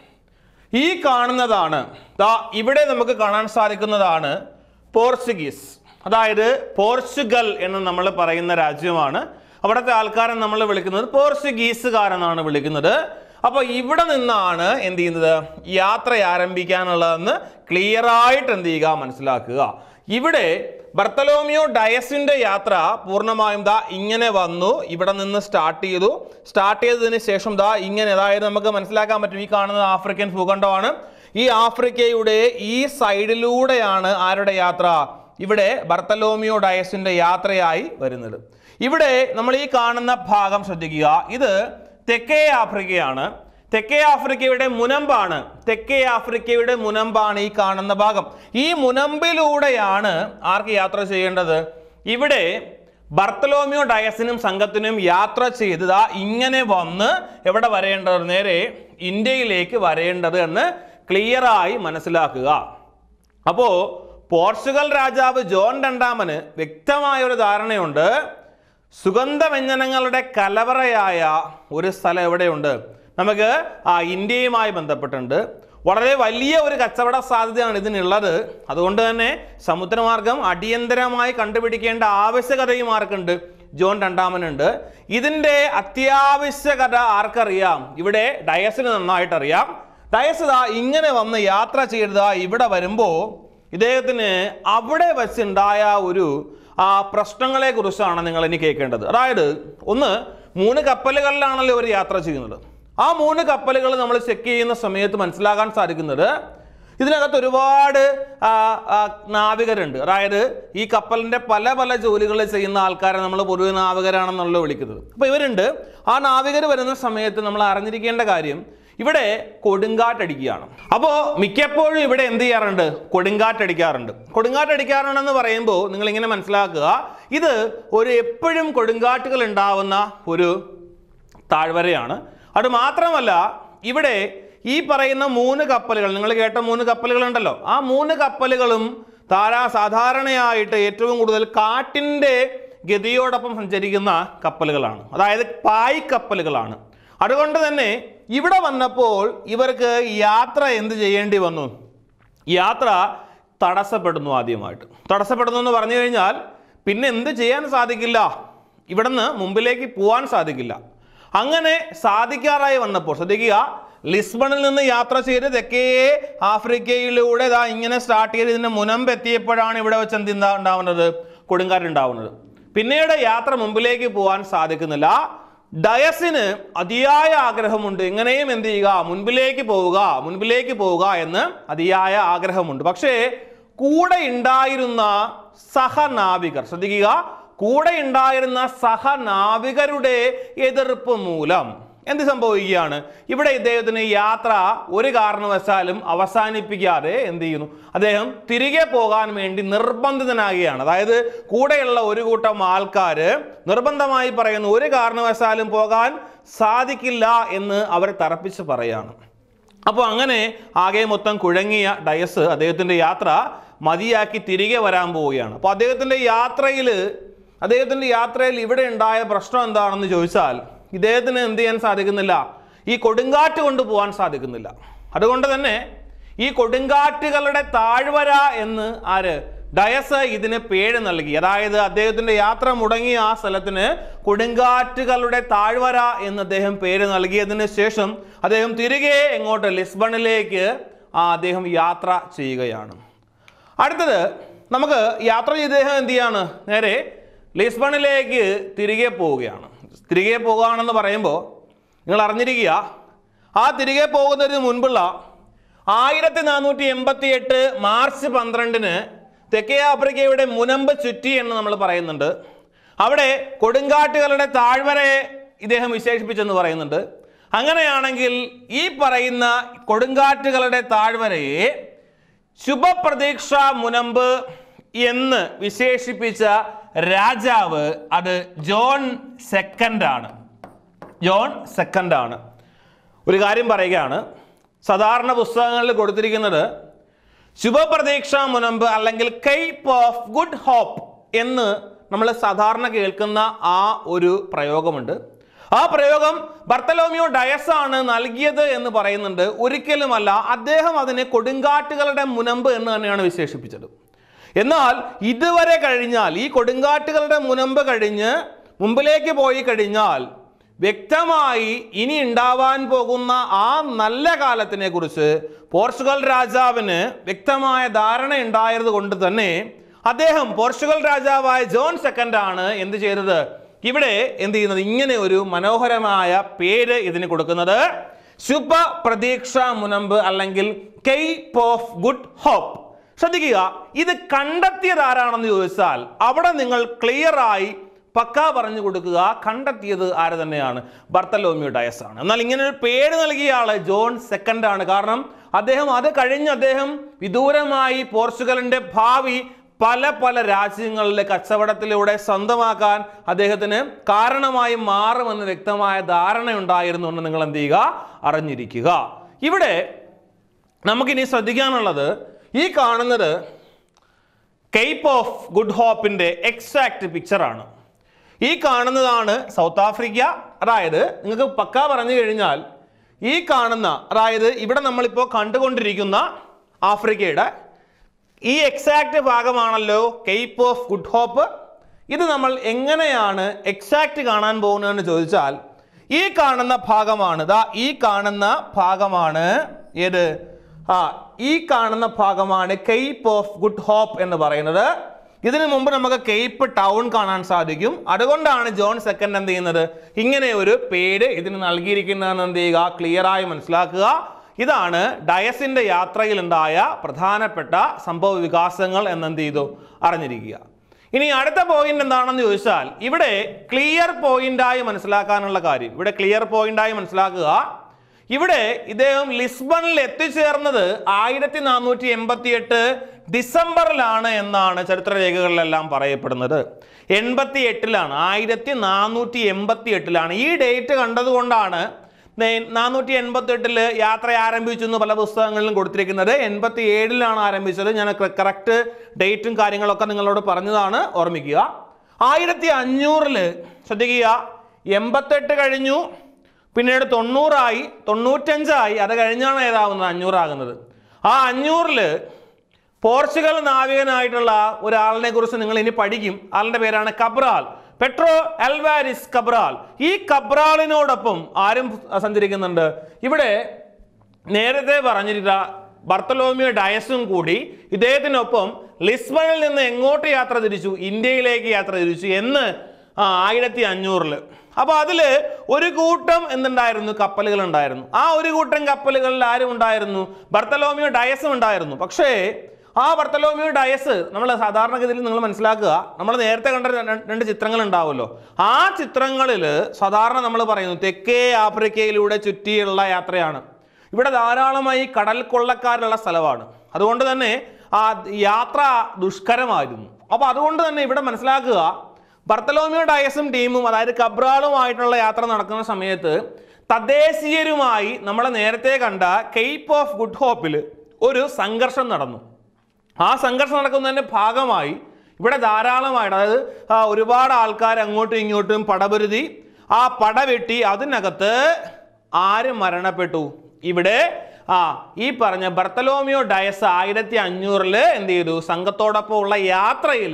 ഈ കാണുന്നതാണ് ദാ ഇവിടെ നമുക്ക് കാണാൻ സാധിക്കുന്നതാണ് പോർച്ചുഗീസ് അതായത് പോർച്ചുഗൽ എന്ന് നമ്മൾ പറയുന്ന രാജ്യമാണ് അവിടുത്തെ ആൾക്കാരെ നമ്മൾ വിളിക്കുന്നത് പോർച്ചുഗീസുകാരെന്നാണ് വിളിക്കുന്നത് അപ്പോൾ ഇവിടെ നിന്നാണ് എന്ത് ചെയ്യുന്നത് യാത്ര ആരംഭിക്കാനുള്ളതെന്ന് ക്ലിയർ ആയിട്ട് എന്ത് ചെയ്യുക മനസ്സിലാക്കുക ഇവിടെ ബർത്തലോമിയോ ഡയസിന്റെ യാത്ര പൂർണ്ണമായും ദാ ഇങ്ങനെ വന്നു ഇവിടെ നിന്ന് സ്റ്റാർട്ട് ചെയ്തു സ്റ്റാർട്ട് ചെയ്തതിന് ശേഷം ദാ ഇങ്ങനെ അതായത് നമുക്ക് മനസ്സിലാക്കാൻ പറ്റും ഈ കാണുന്നത് ആഫ്രിക്കൻ ഭൂഖണ്ഡമാണ് ഈ ആഫ്രിക്കയുടെ ഈ സൈഡിലൂടെയാണ് ആരുടെ യാത്ര ഇവിടെ ബർത്തലോമിയോ ഡയസിന്റെ യാത്രയായി വരുന്നത് ഇവിടെ നമ്മൾ ഈ കാണുന്ന ഭാഗം ശ്രദ്ധിക്കുക ഇത് തെക്കേ ആഫ്രിക്കയാണ് തെക്കേ ആഫ്രിക്കയുടെ മുനമ്പാണ് തെക്കേ ആഫ്രിക്കയുടെ മുനമ്പാണ് ഈ കാണുന്ന ഭാഗം ഈ മുനമ്പിലൂടെയാണ് ആർക്ക് യാത്ര ചെയ്യേണ്ടത് ഇവിടെ ബർത്തലോമിയോ ഡയസിനും സംഘത്തിനും യാത്ര ചെയ്ത് ദാ ഇങ്ങനെ വന്ന് എവിടെ വരേണ്ടത് നേരെ ഇന്ത്യയിലേക്ക് വരേണ്ടത് എന്ന് ക്ലിയറായി മനസ്സിലാക്കുക അപ്പോ പോർച്ചുഗൽ രാജാവ് ജോൺ രണ്ടാമന് വ്യക്തമായ ഒരു ധാരണയുണ്ട് സുഗന്ധവ്യഞ്ജനങ്ങളുടെ കലവറയായ ഒരു സ്ഥലം എവിടെയുണ്ട് നമുക്ക് ആ ഇന്ത്യയുമായി ബന്ധപ്പെട്ടുണ്ട് വളരെ വലിയ ഒരു കച്ചവട സാധ്യതയാണ് ഇതിനുള്ളത് അതുകൊണ്ട് തന്നെ സമുദ്രമാർഗം അടിയന്തരമായി കണ്ടുപിടിക്കേണ്ട ആവശ്യകതയും ആർക്കുണ്ട് ജോൺ രണ്ടാമനുണ്ട് ഇതിൻ്റെ അത്യാവശ്യകത ആർക്കറിയാം ഇവിടെ ഡയസിന് നന്നായിട്ട് അറിയാം ഡയസ് ദാ ഇങ്ങനെ വന്ന് യാത്ര ചെയ്തതാ ഇവിടെ വരുമ്പോൾ ഇദ്ദേഹത്തിന് അവിടെ വെച്ചുണ്ടായ ഒരു ആ പ്രശ്നങ്ങളെ കുറിച്ചാണ് നിങ്ങൾ ഇനി കേൾക്കേണ്ടത് അതായത് ഒന്ന് മൂന്ന് കപ്പലുകളിലാണല്ലോ ഒരു യാത്ര ചെയ്യുന്നത് ആ മൂന്ന് കപ്പലുകൾ നമ്മൾ ചെക്ക് ചെയ്യുന്ന സമയത്ത് മനസ്സിലാക്കാൻ സാധിക്കുന്നത് ഇതിനകത്ത് ഒരുപാട് ആ, ആ, നാവികരുണ്ട് അതായത് ഈ കപ്പലിന്റെ പല പല ജോലികൾ ചെയ്യുന്ന ആൾക്കാരെ നമ്മൾ പൊതുവെ നാവികരാണെന്നുള്ള വിളിക്കുന്നത് അപ്പോൾ ഇവരുണ്ട് ആ നാവികർ വരുന്ന സമയത്ത് നമ്മൾ അറിഞ്ഞിരിക്കേണ്ട കാര്യം ഇവിടെ കൊടുങ്കാറ്റടിക്കുകയാണ് അപ്പോൾ മിക്കപ്പോഴും ഇവിടെ എന്ത് ചെയ്യാറുണ്ട് കൊടുങ്കാറ്റടിക്കാറുണ്ട് കൊടുങ്കാറ്റടിക്കാറുണ്ടെന്ന് പറയുമ്പോൾ നിങ്ങൾ ഇങ്ങനെ മനസ്സിലാക്കുക ഇത് ഒരു എപ്പോഴും കൊടുങ്കാറ്റുകൾ ഉണ്ടാവുന്ന ഒരു താഴ്വരയാണ് അത് മാത്രമല്ല ഇവിടെ ഈ പറയുന്ന മൂന്ന് കപ്പലുകൾ നിങ്ങൾ കേട്ട മൂന്ന് കപ്പലുകളുണ്ടല്ലോ ആ മൂന്ന് കപ്പലുകളും താരാ സാധാരണയായിട്ട് ഏറ്റവും കൂടുതൽ കാറ്റിൻ്റെ ഗതിയോടൊപ്പം സഞ്ചരിക്കുന്ന കപ്പലുകളാണ് അതായത് പായ് കപ്പലുകളാണ് അതുകൊണ്ട് തന്നെ ഇവിടെ വന്നപ്പോൾ ഇവർക്ക് യാത്ര എന്ത് ചെയ്യേണ്ടി വന്നു യാത്ര തടസ്സപ്പെടുന്നു ആദ്യമായിട്ട് തടസ്സപ്പെടുന്നു എന്ന് പറഞ്ഞു കഴിഞ്ഞാൽ പിന്നെ എന്ത് ചെയ്യാൻ സാധിക്കില്ല ഇവിടുന്ന് മുമ്പിലേക്ക് പോകാൻ സാധിക്കില്ല അങ്ങനെ സാധിക്കാറായി വന്നപ്പോൾ ശ്രദ്ധിക്കുക ലിസ്ബണിൽ നിന്ന് യാത്ര ചെയ്ത് തെക്കേ ആഫ്രിക്കയിലൂടെ ഇതാ ഇങ്ങനെ സ്റ്റാർട്ട് ചെയ്ത് ഇതിന്റെ മുനമ്പ് എത്തിയപ്പോഴാണ് ഇവിടെ വെച്ച് എന്ത് എന്താ ഉണ്ടാവുന്നത് കൊടുങ്കാറ്റുണ്ടാവുന്നത് പിന്നീട് യാത്ര മുമ്പിലേക്ക് പോകാൻ സാധിക്കുന്നില്ല ഡയസിന് അതിയായ ആഗ്രഹമുണ്ട് എങ്ങനെയും എന്ത് ചെയ്യുക മുൻപിലേക്ക് പോവുക മുൻപിലേക്ക് പോവുക എന്ന് അതിയായ ആഗ്രഹമുണ്ട് പക്ഷേ കൂടെ ഉണ്ടായിരുന്ന സഹനാവികർ ശ്രദ്ധിക്കുക കൂടെ ഉണ്ടായിരുന്ന സഹനാവികരുടെ എതിർപ്പ് മൂലം എന്ത് സംഭവിക്കുകയാണ് ഇവിടെ ഇദ്ദേഹത്തിന് യാത്ര ഒരു കാരണവശാലും അവസാനിപ്പിക്കാതെ എന്ത് ചെയ്യുന്നു അദ്ദേഹം തിരികെ പോകാൻ വേണ്ടി നിർബന്ധിതനാകുകയാണ് അതായത് കൂടെയുള്ള ഒരു കൂട്ടം ആൾക്കാർ നിർബന്ധമായി പറയുന്നു ഒരു കാരണവശാലും പോകാൻ സാധിക്കില്ല എന്ന് അവർ തറപ്പിച്ച് പറയാണ് അപ്പോൾ അങ്ങനെ ആകെ മൊത്തം കുഴങ്ങിയ ഡയസ് അദ്ദേഹത്തിൻ്റെ യാത്ര മതിയാക്കി തിരികെ വരാൻ പോവുകയാണ് അപ്പോൾ അദ്ദേഹത്തിൻ്റെ യാത്രയിൽ അദ്ദേഹത്തിൻ്റെ യാത്രയിൽ ഇവിടെ ഉണ്ടായ പ്രശ്നം എന്താണെന്ന് ചോദിച്ചാൽ ഇദ്ദേഹത്തിന് എന്ത് ചെയ്യാൻ സാധിക്കുന്നില്ല ഈ കൊടുങ്കാറ്റ് കൊണ്ട് പോകാൻ സാധിക്കുന്നില്ല അതുകൊണ്ട് തന്നെ ഈ കൊടുങ്കാറ്റുകളുടെ താഴ്വര എന്ന് ആര് ഡയസ് ഇതിന് പേര് നൽകി അതായത് അദ്ദേഹത്തിന്റെ യാത്ര മുടങ്ങിയ ആ സ്ഥലത്തിന് കൊടുങ്കാറ്റുകളുടെ താഴ്വര എന്ന് അദ്ദേഹം പേര് നൽകിയതിന് ശേഷം അദ്ദേഹം തിരികെ എങ്ങോട്ട് ലിസ്ബണിലേക്ക് ആ അദ്ദേഹം യാത്ര ചെയ്യുകയാണ് അടുത്തത് നമുക്ക് യാത്ര ചെയ്ത് അദ്ദേഹം എന്ത് ചെയ്യാണ് നേരെ ലിസ്ബണിലേക്ക് തിരികെ പോവുകയാണ് തിരികെ പോകുകയാണെന്ന് പറയുമ്പോൾ നിങ്ങൾ അറിഞ്ഞിരിക്കുക ആ തിരികെ പോകുന്നതിന് മുൻപുള്ള ആയിരത്തി നാനൂറ്റി എൺപത്തി എട്ട് മാർച്ച് പന്ത്രണ്ടിന് തെക്കേ ആഫ്രിക്കയുടെ മുനമ്പ് ചുറ്റി എന്ന് നമ്മൾ പറയുന്നുണ്ട് അവിടെ കൊടുങ്കാറ്റുകളുടെ താഴ്വരയെ ഇദ്ദേഹം വിശേഷിപ്പിച്ചെന്ന് പറയുന്നുണ്ട് അങ്ങനെയാണെങ്കിൽ ഈ പറയുന്ന കൊടുങ്കാറ്റുകളുടെ താഴ്വരയെ ശുഭപ്രതീക്ഷ മുനമ്പ് എന്ന് വിശേഷിപ്പിച്ച രാജാവ് അത് ജോൺ സെക്കൻഡ് ആണ് ജോൺ സെക്കൻഡ് ആണ് ഒരു കാര്യം പറയുകയാണ് സാധാരണ പുസ്തകങ്ങളിൽ കൊടുത്തിരിക്കുന്നത് ശുഭപ്രതീക്ഷ മുനമ്പ് അല്ലെങ്കിൽ കെയ്പ്പ് ഓഫ് ഗുഡ് ഹോപ്പ് എന്ന് നമ്മൾ സാധാരണ കേൾക്കുന്ന ആ ഒരു പ്രയോഗമുണ്ട് ആ പ്രയോഗം ബർത്തലോമിയോ ഡയസ് ആണ് നൽകിയത് എന്ന് പറയുന്നുണ്ട് ഒരിക്കലുമല്ല അദ്ദേഹം അതിനെ കൊടുങ്കാറ്റുകളുടെ മുനമ്പ് എന്ന് തന്നെയാണ് വിശേഷിപ്പിച്ചത് എന്നാൽ ഇതുവരെ കഴിഞ്ഞാൽ ഈ കൊടുങ്കാറ്റുകളുടെ മുനമ്പ് കഴിഞ്ഞ് മുമ്പിലേക്ക് പോയി കഴിഞ്ഞാൽ വ്യക്തമായി ഇനി ഉണ്ടാവാൻ പോകുന്ന ആ നല്ല കാലത്തിനെ കുറിച്ച് പോർച്ചുഗൽ രാജാവിന് വ്യക്തമായ ധാരണ ഉണ്ടായത് കൊണ്ട് തന്നെ അദ്ദേഹം പോർച്ചുഗൽ രാജാവായ ജോൺ സെക്കൻഡ് ആണ് എന്ത് ചെയ്തത് ഇവിടെ എന്ത് ചെയ്യുന്നത് ഇങ്ങനെ ഒരു മനോഹരമായ പേര് ഇതിന് കൊടുക്കുന്നത് ശുഭ പ്രതീക്ഷ മുനമ്പ് അല്ലെങ്കിൽ കെയ്പ്പ് ഓഫ് ഗുഡ് ഹോപ്പ് ശ്രദ്ധിക്കുക ഇത് കണ്ടെത്തിയത് ആരാണെന്ന് ചോദിച്ചാൽ അവിടെ നിങ്ങൾ ക്ലിയർ ആയി പക്ക പറഞ്ഞു കൊടുക്കുക കണ്ടെത്തിയത് ആര് തന്നെയാണ് ബർത്തലോമിയോ ഡയസ് ആണ് എന്നാൽ ഇങ്ങനെ ഒരു പേര് നൽകിയ ആള് ജോൺ സെക്കൻഡ് ആണ് കാരണം അദ്ദേഹം അത് കഴിഞ്ഞ് അദ്ദേഹം വിദൂരമായി പോർച്ചുഗലിന്റെ ഭാവി പല പല രാജ്യങ്ങളിലെ കച്ചവടത്തിലൂടെ സ്വന്തമാക്കാൻ അദ്ദേഹത്തിന് കാരണമായി മാറുമെന്ന് വ്യക്തമായ ധാരണയുണ്ടായിരുന്നു എന്ന് നിങ്ങൾ എന്ത് ചെയ്യുക അറിഞ്ഞിരിക്കുക ഇവിടെ നമുക്കിനി ശ്രദ്ധിക്കാനുള്ളത് ഈ കാണുന്നത് കെയ്പ്പ് ഓഫ് ഗുഡ് ഹോപ്പിന്റെ എക്സാക്ട് പിക്ചറാണ് ഈ കാണുന്നതാണ് സൗത്ത് ആഫ്രിക്ക അതായത് നിങ്ങൾക്ക് പക്ക പറഞ്ഞു കഴിഞ്ഞാൽ ഈ കാണുന്ന അതായത് ഇവിടെ നമ്മളിപ്പോൾ കണ്ടുകൊണ്ടിരിക്കുന്ന ആഫ്രിക്കയുടെ ഈ എക്സാക്ട് ഭാഗമാണല്ലോ കെയ്പ്പ് ഓഫ് ഗുഡ് ഹോപ്പ് ഇത് നമ്മൾ എങ്ങനെയാണ് എക്സാക്ട് കാണാൻ പോകുന്നതെന്ന് ചോദിച്ചാൽ ഈ കാണുന്ന ഭാഗമാണ് ദാ ഈ കാണുന്ന ഭാഗമാണ് ഏത് ആ ഈ കാണുന്ന ഭാഗമാണ് കെയ്പ്പ് ഓഫ് ഗുഡ് ഹോപ്പ് എന്ന് പറയുന്നത് ഇതിനു മുമ്പ് നമുക്ക് കേപ്പ് ടൗൺ കാണാൻ സാധിക്കും അതുകൊണ്ടാണ് ജോൺ സെക്കൻഡ് എന്ത് ചെയ്യുന്നത് ഇങ്ങനെ ഒരു പേര് ഇതിന് നൽകിയിരിക്കുന്നതെന്ന് എന്ത് ചെയ്യുക ക്ലിയർ ആയി മനസ്സിലാക്കുക ഇതാണ് ഡയസിന്റെ യാത്രയിൽ ഉണ്ടായ പ്രധാനപ്പെട്ട സംഭവ വികാസങ്ങൾ എന്നെന്ത് ചെയ്തു അറിഞ്ഞിരിക്കുക ഇനി അടുത്ത പോയിന്റ് എന്താണെന്ന് ചോദിച്ചാൽ ഇവിടെ ക്ലിയർ പോയിന്റായി മനസ്സിലാക്കാനുള്ള കാര്യം ഇവിടെ ക്ലിയർ പോയിന്റായി മനസ്സിലാക്കുക ഇവിടെ ഇദ്ദേഹം ലിസ്ബണിൽ എത്തിച്ചേർന്നത് ആയിരത്തി നാനൂറ്റി എൺപത്തി എട്ട് ഡിസംബറിലാണ് എന്നാണ് ചരിത്രരേഖകളിലെല്ലാം പറയപ്പെടുന്നത് എൺപത്തി എട്ടിലാണ് ആയിരത്തി നാനൂറ്റി എൺപത്തി എട്ടിലാണ് ഈ ഡേറ്റ് കണ്ടതുകൊണ്ടാണ് നാനൂറ്റി എൺപത്തി എട്ടില് യാത്ര ആരംഭിച്ചു എന്ന് പല പുസ്തകങ്ങളിലും കൊടുത്തിരിക്കുന്നത് എൺപത്തി ഏഴിലാണ് ആരംഭിച്ചത് ഞാൻ കറക്റ്റ് ഡേറ്റും കാര്യങ്ങളൊക്കെ നിങ്ങളോട് പറഞ്ഞതാണ് ഓർമ്മിക്കുക ആയിരത്തി അഞ്ഞൂറില് ശ്രദ്ധിക്കുക എൺപത്തെട്ട് കഴിഞ്ഞു പിന്നീട് തൊണ്ണൂറായി തൊണ്ണൂറ്റഞ്ചായി അത് കഴിഞ്ഞാണ് ഏതാവുന്നത് അഞ്ഞൂറാകുന്നത് ആ അഞ്ഞൂറില് പോർച്ചുഗൽ നാവികനായിട്ടുള്ള ഒരാളിനെ കുറിച്ച് നിങ്ങൾ ഇനി പഠിക്കും ആളിന്റെ പേരാണ് കബ്രാൽ പെട്രോ അൽവാരിസ് കബ്രാൽ ഈ കബ്രാളിനോടൊപ്പം ആരും സഞ്ചരിക്കുന്നുണ്ട് ഇവിടെ നേരത്തെ പറഞ്ഞിരുന്ന ബർത്തലോമിയോ ഡയസും കൂടി ഇദ്ദേഹത്തിനൊപ്പം ലിസ്ബണിൽ നിന്ന് എങ്ങോട്ട് യാത്ര തിരിച്ചു ഇന്ത്യയിലേക്ക് യാത്ര തിരിച്ചു എന്ന് ആ, ആയിരത്തി അഞ്ഞൂറിൽ അപ്പോൾ അതിൽ ഒരു കൂട്ടം എന്തുണ്ടായിരുന്നു കപ്പലുകൾ ഉണ്ടായിരുന്നു ആ ഒരു കൂട്ടം കപ്പലുകളിൽ ആരും ഉണ്ടായിരുന്നു ബർത്തലോമിയോ ഡയസും ഉണ്ടായിരുന്നു പക്ഷേ ആ ബർത്തലോമിയോ ഡയസ് നമ്മൾ സാധാരണഗതിയിൽ നിങ്ങൾ മനസ്സിലാക്കുക നമ്മൾ നേരത്തെ കണ്ട രണ്ട് രണ്ട് ചിത്രങ്ങൾ ഉണ്ടാവുമല്ലോ ആ ചിത്രങ്ങളിൽ സാധാരണ നമ്മൾ പറയുന്നു തെക്കേ ആഫ്രിക്കയിലൂടെ ചുറ്റിയുള്ള യാത്രയാണ് ഇവിടെ ധാരാളമായി കടൽ കൊള്ളക്കാരുള്ള സ്ഥലമാണ് അതുകൊണ്ട് തന്നെ ആ യാത്ര ദുഷ്കരമായിരുന്നു അപ്പോൾ അതുകൊണ്ട് തന്നെ ഇവിടെ മനസ്സിലാക്കുക ബർത്തലോമിയോ ഡയസും ടീമും അതായത് കബ്രാളുമായിട്ടുള്ള യാത്ര നടക്കുന്ന സമയത്ത് തദ്ദേശീയരുമായി നമ്മൾ നേരത്തെ കണ്ട കെയ്പ്പ് ഓഫ് ഗുഡ് ഹോപ്പിൽ ഒരു സംഘർഷം നടന്നു ആ സംഘർഷം നടക്കുന്നതിൻ്റെ ഭാഗമായി ഇവിടെ ധാരാളമായിട്ട് അതായത് ആ, ഒരുപാട് ആൾക്കാർ അങ്ങോട്ടും ഇങ്ങോട്ടും പടപൊരുതി ആ പട വെട്ടി അതിനകത്ത് ആര് മരണപ്പെട്ടു ഇവിടെ ആ ഈ പറഞ്ഞ ബർത്തലോമിയോ ഡയസ് ആയിരത്തി അഞ്ഞൂറിൽ എന്ത് ചെയ്തു സംഘത്തോടൊപ്പം ഉള്ള യാത്രയിൽ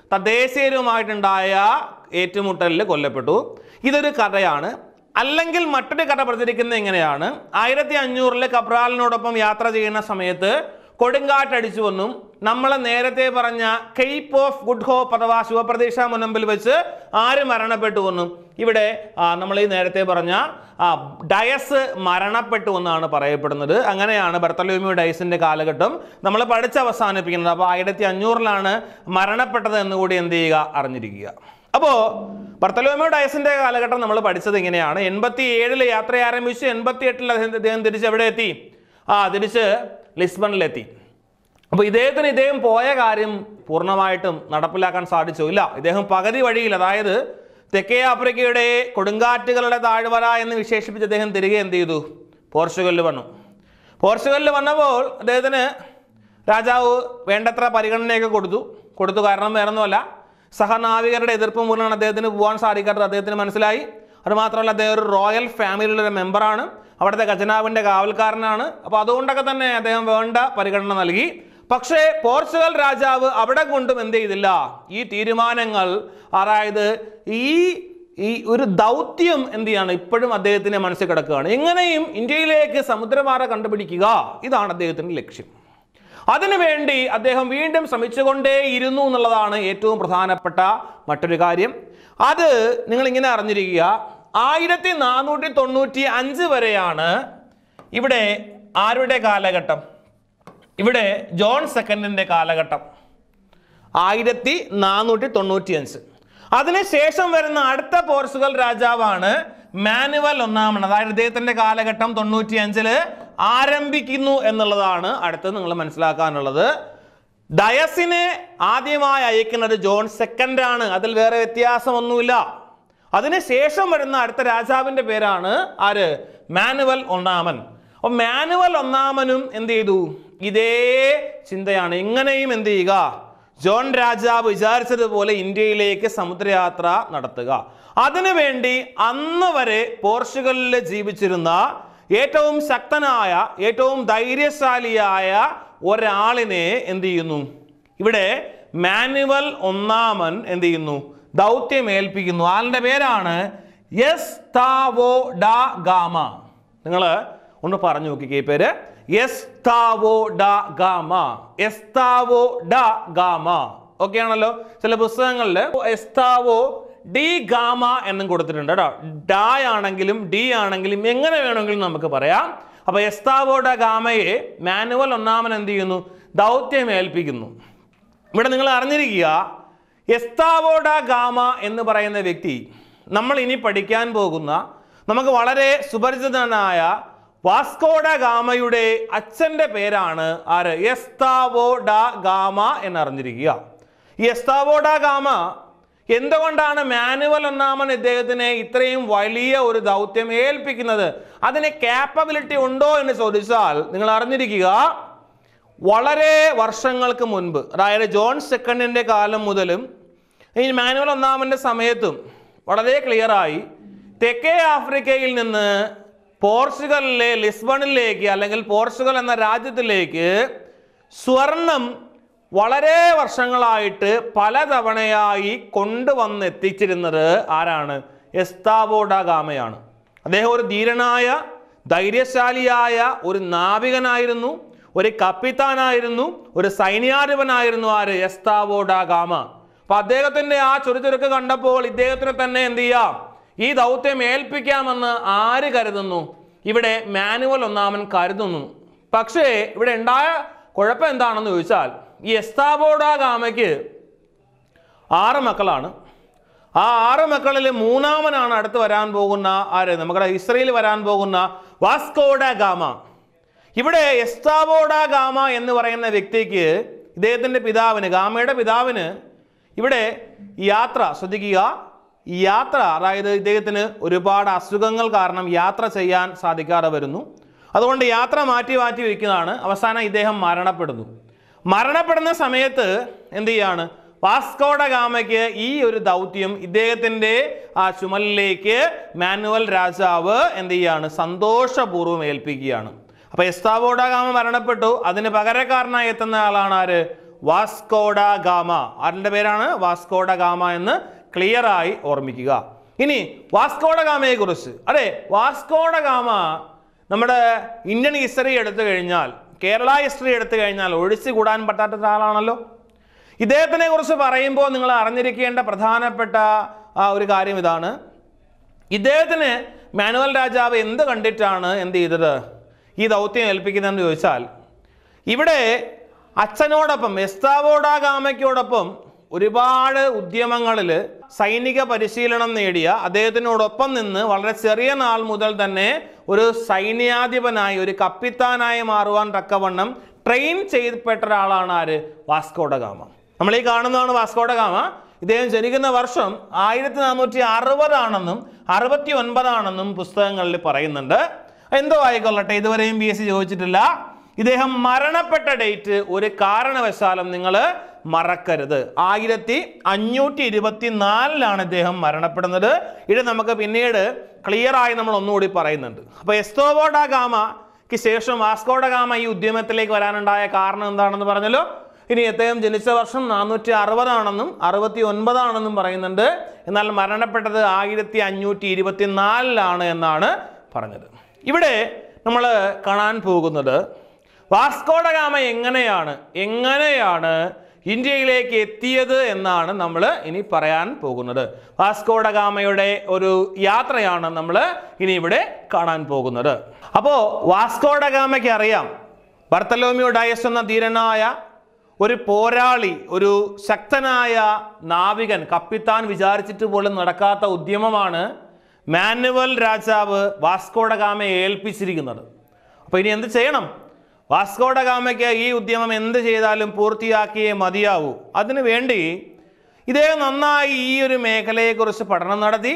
തദ്ദേശീയരുമായിട്ടുണ്ടായ ഏറ്റുമുട്ടലിൽ കൊല്ലപ്പെട്ടു ഇതൊരു കഥയാണ് അല്ലെങ്കിൽ മറ്റൊരു കഥ പ്രചരിക്കുന്നത് എങ്ങനെയാണ് ആയിരത്തി അഞ്ഞൂറിൽ കബ്രാലിനോടൊപ്പം യാത്ര ചെയ്യുന്ന സമയത്ത് കൊടുങ്കാറ്റടിച്ചു വന്നും നമ്മൾ നേരത്തെ പറഞ്ഞ കെയ്പ്പ് ഓഫ് ഗുഡ് ഹോപ്പ് അഥവാ ശിവപ്രതീക്ഷ മുനമ്പിൽ വെച്ച് ആര് മരണപ്പെട്ടു വന്നു ഇവിടെ ആ, നമ്മൾ ഈ നേരത്തെ പറഞ്ഞ ആ, ഡയസ് മരണപ്പെട്ടു എന്നാണ് പറയപ്പെടുന്നത് അങ്ങനെയാണ് ബർത്തലോമിയോ ഡയസിന്റെ കാലഘട്ടം നമ്മൾ പഠിച്ച് അവസാനിപ്പിക്കുന്നത് അപ്പോൾ ആയിരത്തി അഞ്ഞൂറിലാണ് മരണപ്പെട്ടത് എന്നുകൂടി എന്ത് ചെയ്യുക അറിഞ്ഞിരിക്കുക അപ്പോൾ ബർത്തലോമിയോ ഡയസിന്റെ കാലഘട്ടം നമ്മൾ പഠിച്ചത് ഇങ്ങനെയാണ് എൺപത്തി ഏഴിൽ യാത്ര ആരംഭിച്ചു എൺപത്തി എട്ടിൽ അദ്ദേഹം തിരിച്ച് എവിടെ എത്തി ആ തിരിച്ച് ലിസ്ബണിലെത്തി അപ്പോൾ ഇദ്ദേഹത്തിന് ഇദ്ദേഹം പോയ കാര്യം പൂർണ്ണമായിട്ടും നടപ്പിലാക്കാൻ സാധിച്ചു ഇല്ല ഇദ്ദേഹം പകുതി വഴിയിൽ അതായത് തെക്കേ ആഫ്രിക്കയുടെ കൊടുങ്കാറ്റുകളുടെ താഴ്വര എന്ന് വിശേഷിപ്പിച്ച് അദ്ദേഹം തിരികെ എന്ത് ചെയ്തു പോർച്ചുഗലിൽ വന്നു പോർച്ചുഗലിൽ വന്നപ്പോൾ അദ്ദേഹത്തിന് രാജാവ് വേണ്ടത്ര പരിഗണനയൊക്കെ കൊടുത്തു കൊടുത്തു കാരണം വേറൊന്നുമല്ല സഹനാവികരുടെ എതിർപ്പ് മൂലമാണ് അദ്ദേഹത്തിന് പോകാൻ സാധിക്കാത്തത് അദ്ദേഹത്തിന് മനസ്സിലായി അത് മാത്രമല്ല അദ്ദേഹം ഒരു റോയൽ ഫാമിലിയിലെ ഒരു മെമ്പറാണ് അവിടുത്തെ ഖജനാവിൻ്റെ കാവൽക്കാരനാണ് അപ്പോൾ അതുകൊണ്ടൊക്കെ തന്നെ അദ്ദേഹം വേണ്ട പരിഗണന നൽകി പക്ഷേ പോർച്ചുഗൽ രാജാവ് അവിടെ കൊണ്ടും എന്ത് ചെയ്തില്ല ഈ തീരുമാനങ്ങൾ അതായത് ഈ ഈ ഒരു ദൗത്യം എന്ത് ചെയ്യാണ് ഇപ്പോഴും അദ്ദേഹത്തിന്റെ മനസ്സിൽ കിടക്കുകയാണ് എങ്ങനെയും ഇന്ത്യയിലേക്ക് സമുദ്രപാത കണ്ടുപിടിക്കുക ഇതാണ് അദ്ദേഹത്തിന്റെ ലക്ഷ്യം അതിനുവേണ്ടി അദ്ദേഹം വീണ്ടും ശ്രമിച്ചുകൊണ്ടേയിരുന്നു എന്നുള്ളതാണ് ഏറ്റവും പ്രധാനപ്പെട്ട മറ്റൊരു കാര്യം അത് നിങ്ങൾ ഇങ്ങനെ അറിഞ്ഞിരിക്കുക ആയിരത്തി നാനൂറ്റി തൊണ്ണൂറ്റി അഞ്ച് വരെയാണ് ഇവിടെ ആരുടെ കാലഘട്ടം ഇവിടെ ജോൺ സെക്കൻഡിന്റെ കാലഘട്ടം ആയിരത്തി നാനൂറ്റി തൊണ്ണൂറ്റി അഞ്ച് അതിനുശേഷം വരുന്ന അടുത്ത പോർച്ചുഗൽ രാജാവാണ് മാനുവൽ ഒന്നാമൻ അതായത് ഇദ്ദേഹത്തിന്റെ കാലഘട്ടം തൊണ്ണൂറ്റി അഞ്ചില് ആരംഭിക്കുന്നു എന്നുള്ളതാണ് അടുത്തത് നിങ്ങൾ മനസ്സിലാക്കാനുള്ളത് ഡയസിനെ ആദ്യമായി അയക്കുന്നത് ജോൺ സെക്കൻഡ് ആണ് അതിൽ വേറെ വ്യത്യാസമൊന്നുമില്ല അതിനുശേഷം വരുന്ന അടുത്ത രാജാവിന്റെ പേരാണ് ആര് മാനുവൽ ഒന്നാമൻ അപ്പൊ മാനുവൽ ഒന്നാമനും എന്ത് ചെയ്തു ഇതേ ചിന്തയാണ് എങ്ങനെയും എന്ത് ചെയ്യുക ജോൺ രാജാവ് വിചാരിച്ചതുപോലെ ഇന്ത്യയിലേക്ക് സമുദ്രയാത്ര നടത്തുക അതിനുവേണ്ടി അന്ന് വരെ പോർച്ചുഗലിൽ ജീവിച്ചിരുന്ന ഏറ്റവും ശക്തനായ ഏറ്റവും ധൈര്യശാലിയായ ഒരാളിനെ എന്ത് ചെയ്യുന്നു ഇവിടെ മാനുവൽ ഒന്നാമൻ എന്ത് ചെയ്യുന്നു ദൗത്യം ഏൽപ്പിക്കുന്നു ആളിന്റെ പേരാണ് എസ് താവോ ഡാ ഗാമ നിങ്ങൾ ഒന്ന് പറഞ്ഞു നോക്കിക്കേ ഈ പേര് Estevao da Gama Estevao da Gama okay ആണല്ലോ ചില പുസ്തകങ്ങളിൽ എസ്താവോ ഡി ഗാമ എന്നും കൊടുത്തിട്ടുണ്ട് കേട്ടോ ഡ ആണെങ്കിലും ഡി ആണെങ്കിലും എങ്ങനെ വേണമെങ്കിലും നമുക്ക് പറയാം അപ്പൊ എസ്താവോ ഡ ഗാമയെ മാനുവൽ ഒന്നാമൻ എന്ത് ചെയ്യുന്നു ദൗത്യം ഏൽപ്പിക്കുന്നു ഇവിടെ നിങ്ങൾ അറിഞ്ഞിരിക്കുക എസ്താവോഡ ഗാമ എന്ന് പറയുന്ന വ്യക്തി നമ്മൾ ഇനി പഠിക്കാൻ പോകുന്ന നമുക്ക് വളരെ സുപരിചിതനായ വാസ്കോഡ ഗാമയുടെ അച്ഛന്റെ പേരാണ് ആര് എസ്താവോഡ ഗാമ എന്നറിഞ്ഞിരിക്കുക ഈ എസ്താവോഡ ഗാമ എന്തുകൊണ്ടാണ് മാനുവൽ ഒന്നാമൻ ഇദ്ദേഹത്തിനെ ഇത്രയും വലിയ ഒരു ദൗത്യം ഏൽപ്പിക്കുന്നത് അതിന് കാപ്പബിലിറ്റി ഉണ്ടോ എന്ന് ചോദിച്ചാൽ നിങ്ങൾ അറിഞ്ഞിരിക്കുക വളരെ വർഷങ്ങൾക്ക് മുൻപ് അതായത് ജോൺ സെക്കൻഡിൻ്റെ കാലം മുതലും ഈ മാനുവൽ ഒന്നാമൻ്റെ സമയത്തും വളരെ ക്ലിയറായി തെക്കേ ആഫ്രിക്കയിൽ നിന്ന് പോർച്ചുഗലിലെ ലിസ്ബണിലേക്ക് അല്ലെങ്കിൽ പോർച്ചുഗൽ എന്ന രാജ്യത്തിലേക്ക് സ്വർണം വളരെ വർഷങ്ങളായിട്ട് പലതവണയായി കൊണ്ടുവന്ന് എത്തിച്ചിരുന്നത് ആരാണ് എസ്താവോഡ ഗാമയാണ് അദ്ദേഹം ഒരു ധീരനായ ധൈര്യശാലിയായ ഒരു നാവികനായിരുന്നു ഒരു കപ്പിത്താനായിരുന്നു ഒരു സൈന്യാധിപനായിരുന്നു ആര് എസ്താവോഡ ഗാമ അപ്പൊ അദ്ദേഹത്തിന്റെ ആ ചുരുചുരുക്ക് കണ്ടപ്പോൾ ഇദ്ദേഹത്തിന് തന്നെ എന്ത് ചെയ്യാം ഈ ദൗത്യം ഏൽപ്പിക്കാമെന്ന് ആര് കരുതുന്നു ഇവിടെ മാനുവൽ ഒന്നാമൻ കരുതുന്നു പക്ഷേ ഇവിടെ ഉണ്ടായ കുഴപ്പം എന്താണെന്ന് ചോദിച്ചാൽ ഈ എസ്താബോഡ ഗാമയ്ക്ക് ആറ് മക്കളാണ് ആ ആറ് മക്കളിൽ മൂന്നാമനാണ് അടുത്ത് വരാൻ പോകുന്ന ആര് നമ്മുടെ ഇസ്രയേൽ വരാൻ പോകുന്ന വാസ്കോഡ ഗാമ ഇവിടെ എസ്താബോഡ ഗാമ എന്ന് പറയുന്ന വ്യക്തിക്ക് ഇദ്ദേഹത്തിൻ്റെ പിതാവിന് ഗാമയുടെ പിതാവിന് ഇവിടെ യാത്ര ശ്രദ്ധിക്കുക ഈ യാത്ര അതായത് ഇദ്ദേഹത്തിന് ഒരുപാട് അസുഖങ്ങൾ കാരണം യാത്ര ചെയ്യാൻ സാധിക്കാതെ വരുന്നു അതുകൊണ്ട് യാത്ര മാറ്റി മാറ്റി വയ്ക്കുന്നതാണ് അവസാനം ഇദ്ദേഹം മരണപ്പെടുന്നു മരണപ്പെടുന്ന സമയത്ത് എന്ത് ചെയ്യാണ് വാസ്കോഡ ഗാമയ്ക്ക് ഈ ഒരു ദൗത്യം ഇദ്ദേഹത്തിൻ്റെ ആ ചുമലിലേക്ക് മാനുവൽ രാജാവ് എന്ത് ചെയ്യാണ് സന്തോഷപൂർവ്വം ഏൽപ്പിക്കുകയാണ് അപ്പൊ എസ്താവോഡ ഗാമ മരണപ്പെട്ടു അതിന് പകരക്കാരനായി എത്തുന്ന ആളാണ് ആര് വാസ്കോഡ ഗാമ ആരുടെ പേരാണ് വാസ്കോഡ ഗാമ എന്ന് ക്ലിയർ ആയി ഓർമ്മിക്കുക ഇനി വാസ്കോഡ ഗാമയെ കുറിച്ച് അതെ വാസ്കോഡ ഗാമ നമ്മുടെ ഇന്ത്യൻ ഹിസ്റ്ററി എടുത്തു കഴിഞ്ഞാൽ കേരള ഹിസ്റ്ററി എടുത്തു കഴിഞ്ഞാൽ ഒഴിച്ചു കൂടാൻ പറ്റാത്ത ഒരാളാണല്ലോ ഇദ്ദേഹത്തിനെ കുറിച്ച് പറയുമ്പോൾ നിങ്ങൾ അറിഞ്ഞിരിക്കേണ്ട പ്രധാനപ്പെട്ട ആ, ഒരു കാര്യം ഇതാണ് ഇദ്ദേഹത്തിന് മാനുവൽ രാജാവ് എന്ത് കണ്ടിട്ടാണ് എന്ത് ചെയ്തത് ഈ ദൗത്യം ഏൽപ്പിക്കുന്നതെന്ന് ചോദിച്ചാൽ ഇവിടെ അച്ഛനോടൊപ്പം എസ്താവോഡ ഗാമയ്ക്കോടൊപ്പം ഒരുപാട് ഉദ്യമങ്ങളിൽ സൈനിക പരിശീലനം നേടിയ അദ്ദേഹത്തിനോടൊപ്പം നിന്ന് വളരെ ചെറിയ നാൾ മുതൽ തന്നെ ഒരു സൈന്യാധിപനായി ഒരു കപ്പിത്താനായി മാറുവാൻ തക്കവണ്ണം ട്രെയിൻ ചെയ്യപ്പെട്ട ഒരാളാണ് ആര് വാസ്കോഡ ഗാമ നമ്മൾ ഈ കാണുന്നതാണ് വാസ്കോഡ ഗാമ ഇദ്ദേഹം ജനിക്കുന്ന വർഷം ആയിരത്തി നാനൂറ്റി അറുപതാണെന്നും അറുപത്തി ഒൻപതാണെന്നും പുസ്തകങ്ങളിൽ പറയുന്നുണ്ട് എന്തോ ആയിക്കൊള്ളട്ടെ ഇതുവരെയും ബി എസ് സി ചോദിച്ചിട്ടില്ല ഇദ്ദേഹം മരണപ്പെട്ട ഡേറ്റ് ഒരു കാരണവശാലും നിങ്ങൾ മറക്കരുത് ആയിരത്തി അഞ്ഞൂറ്റി ഇരുപത്തി നാലിലാണ് ഇദ്ദേഹം മരണപ്പെടുന്നത് ഇത് നമുക്ക് പിന്നീട് ക്ലിയർ ആയി നമ്മൾ ഒന്നുകൂടി പറയുന്നുണ്ട് അപ്പോൾ എസ്തോബോഡ ഗാമയ്ക്ക് ശേഷം വാസ്കോഡ ഗാമ ഈ ഉദ്യമത്തിലേക്ക് വരാനുണ്ടായ കാരണം എന്താണെന്ന് പറഞ്ഞല്ലോ ഇനി അദ്ദേഹം ജനിച്ച വർഷം നാനൂറ്റി അറുപതാണെന്നും അറുപത്തി ഒൻപതാണെന്നും പറയുന്നുണ്ട് എന്നാൽ മരണപ്പെട്ടത് ആയിരത്തി അഞ്ഞൂറ്റി ഇരുപത്തി നാലിലാണ് എന്നാണ് പറഞ്ഞത് ഇവിടെ നമ്മൾ കാണാൻ പോകുന്നത് വാസ്കോഡ ഗാമ എങ്ങനെയാണ് എങ്ങനെയാണ് ഇന്ത്യയിലേക്ക് എത്തിയത് എന്നാണ് നമ്മൾ ഇനി പറയാൻ പോകുന്നത് വാസ്കോഡ ഗാമയുടെ ഒരു യാത്രയാണ് നമ്മൾ ഇനി ഇവിടെ കാണാൻ പോകുന്നത് അപ്പോൾ വാസ്കോഡ ഗാമയ്ക്ക് അറിയാം ബർത്തലോമിയോ ഡയസ് എന്ന ധീരനായ ഒരു പോരാളി ഒരു ശക്തനായ നാവികൻ കപ്പിത്താൻ വിചാരിച്ചിട്ട് പോലും നടക്കാത്ത ഉദ്യമമാണ് മാനുവൽ രാജാവ് വാസ്കോഡ ഗാമയെ ഏൽപ്പിച്ചിരിക്കുന്നത് അപ്പോൾ ഇനി എന്ത് ചെയ്യണം വാസ്കോഡ ഗാമയ്ക്ക് ഈ ഉദ്യമം എന്ത് ചെയ്താലും പൂർത്തിയാക്കിയേ മതിയാവൂ അതിനു വേണ്ടി ഇദ്ദേഹം നന്നായി ഈ ഒരു മേഖലയെക്കുറിച്ച് പഠനം നടത്തി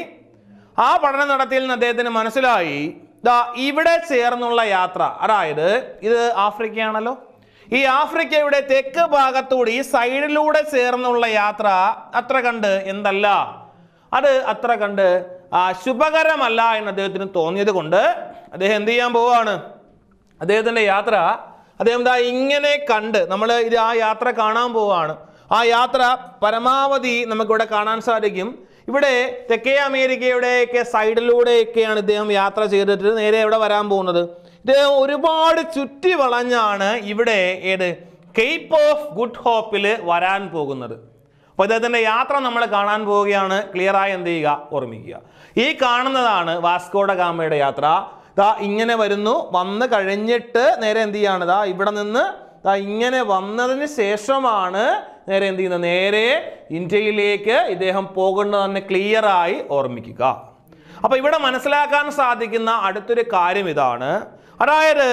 ആ പഠനം നടത്തിയിൽ നിന്ന് അദ്ദേഹത്തിന് മനസ്സിലായി ദാ ഇവിടെ ചേർന്നുള്ള യാത്ര അതായത് ഇത് ആഫ്രിക്കയാണല്ലോ ഈ ആഫ്രിക്കയുടെ തെക്ക് ഭാഗത്തൂടെ ഈ സൈഡിലൂടെ ചേർന്നുള്ള യാത്ര അത്ര കണ്ട് എന്തല്ല അത് അത്ര കണ്ട് ആ, ശുഭകരമല്ല എന്ന് അദ്ദേഹത്തിന് തോന്നിയത് കൊണ്ട് അദ്ദേഹം എന്ത് ചെയ്യാൻ പോവാണ് അദ്ദേഹത്തിൻ്റെ യാത്ര അദ്ദേഹം ദാ ഇങ്ങനെ കണ്ട് നമ്മൾ ഇത് ആ യാത്ര കാണാൻ പോവാണ് ആ യാത്ര പരമാവധി നമുക്കിവിടെ കാണാൻ സാധിക്കും ഇവിടെ തെക്കേ അമേരിക്കയുടെയൊക്കെ സൈഡിലൂടെയൊക്കെയാണ് ഇദ്ദേഹം യാത്ര ചെയ്തിട്ട് നേരെ എവിടെ വരാൻ പോകുന്നത് ഇദ്ദേഹം ഒരുപാട് ചുറ്റി വളഞ്ഞാണ് ഇവിടെ ഏത് കേപ്പ് ഓഫ് ഗുഡ് ഹോപ്പിൽ വരാൻ പോകുന്നത് അപ്പോൾ ഇദ്ദേഹത്തിൻ്റെ യാത്ര നമ്മൾ കാണാൻ പോവുകയാണ് ക്ലിയറായി എന്ത് ചെയ്യുക ഓർമ്മിക്കുക ഈ കാണുന്നതാണ് വാസ്കോഡ ഗാമയുടെ യാത്ര ദാ ഇങ്ങനെ വരുന്നു വന്ന് കഴിഞ്ഞിട്ട് നേരെ എന്ത് ചെയ്യാണ് ദാ ഇവിടെ നിന്ന് ദാ ഇങ്ങനെ വന്നതിന് ശേഷമാണ് നേരെ എന്ത് ചെയ്യുന്നത് നേരെ ഇന്ത്യയിലേക്ക് ഇദ്ദേഹം പോകേണ്ടതെന്ന് ക്ലിയറായി ഓർമ്മിക്കുക അപ്പോൾ ഇവിടെ മനസ്സിലാക്കാൻ സാധിക്കുന്ന അടുത്തൊരു കാര്യം ഇതാണ് അതായത്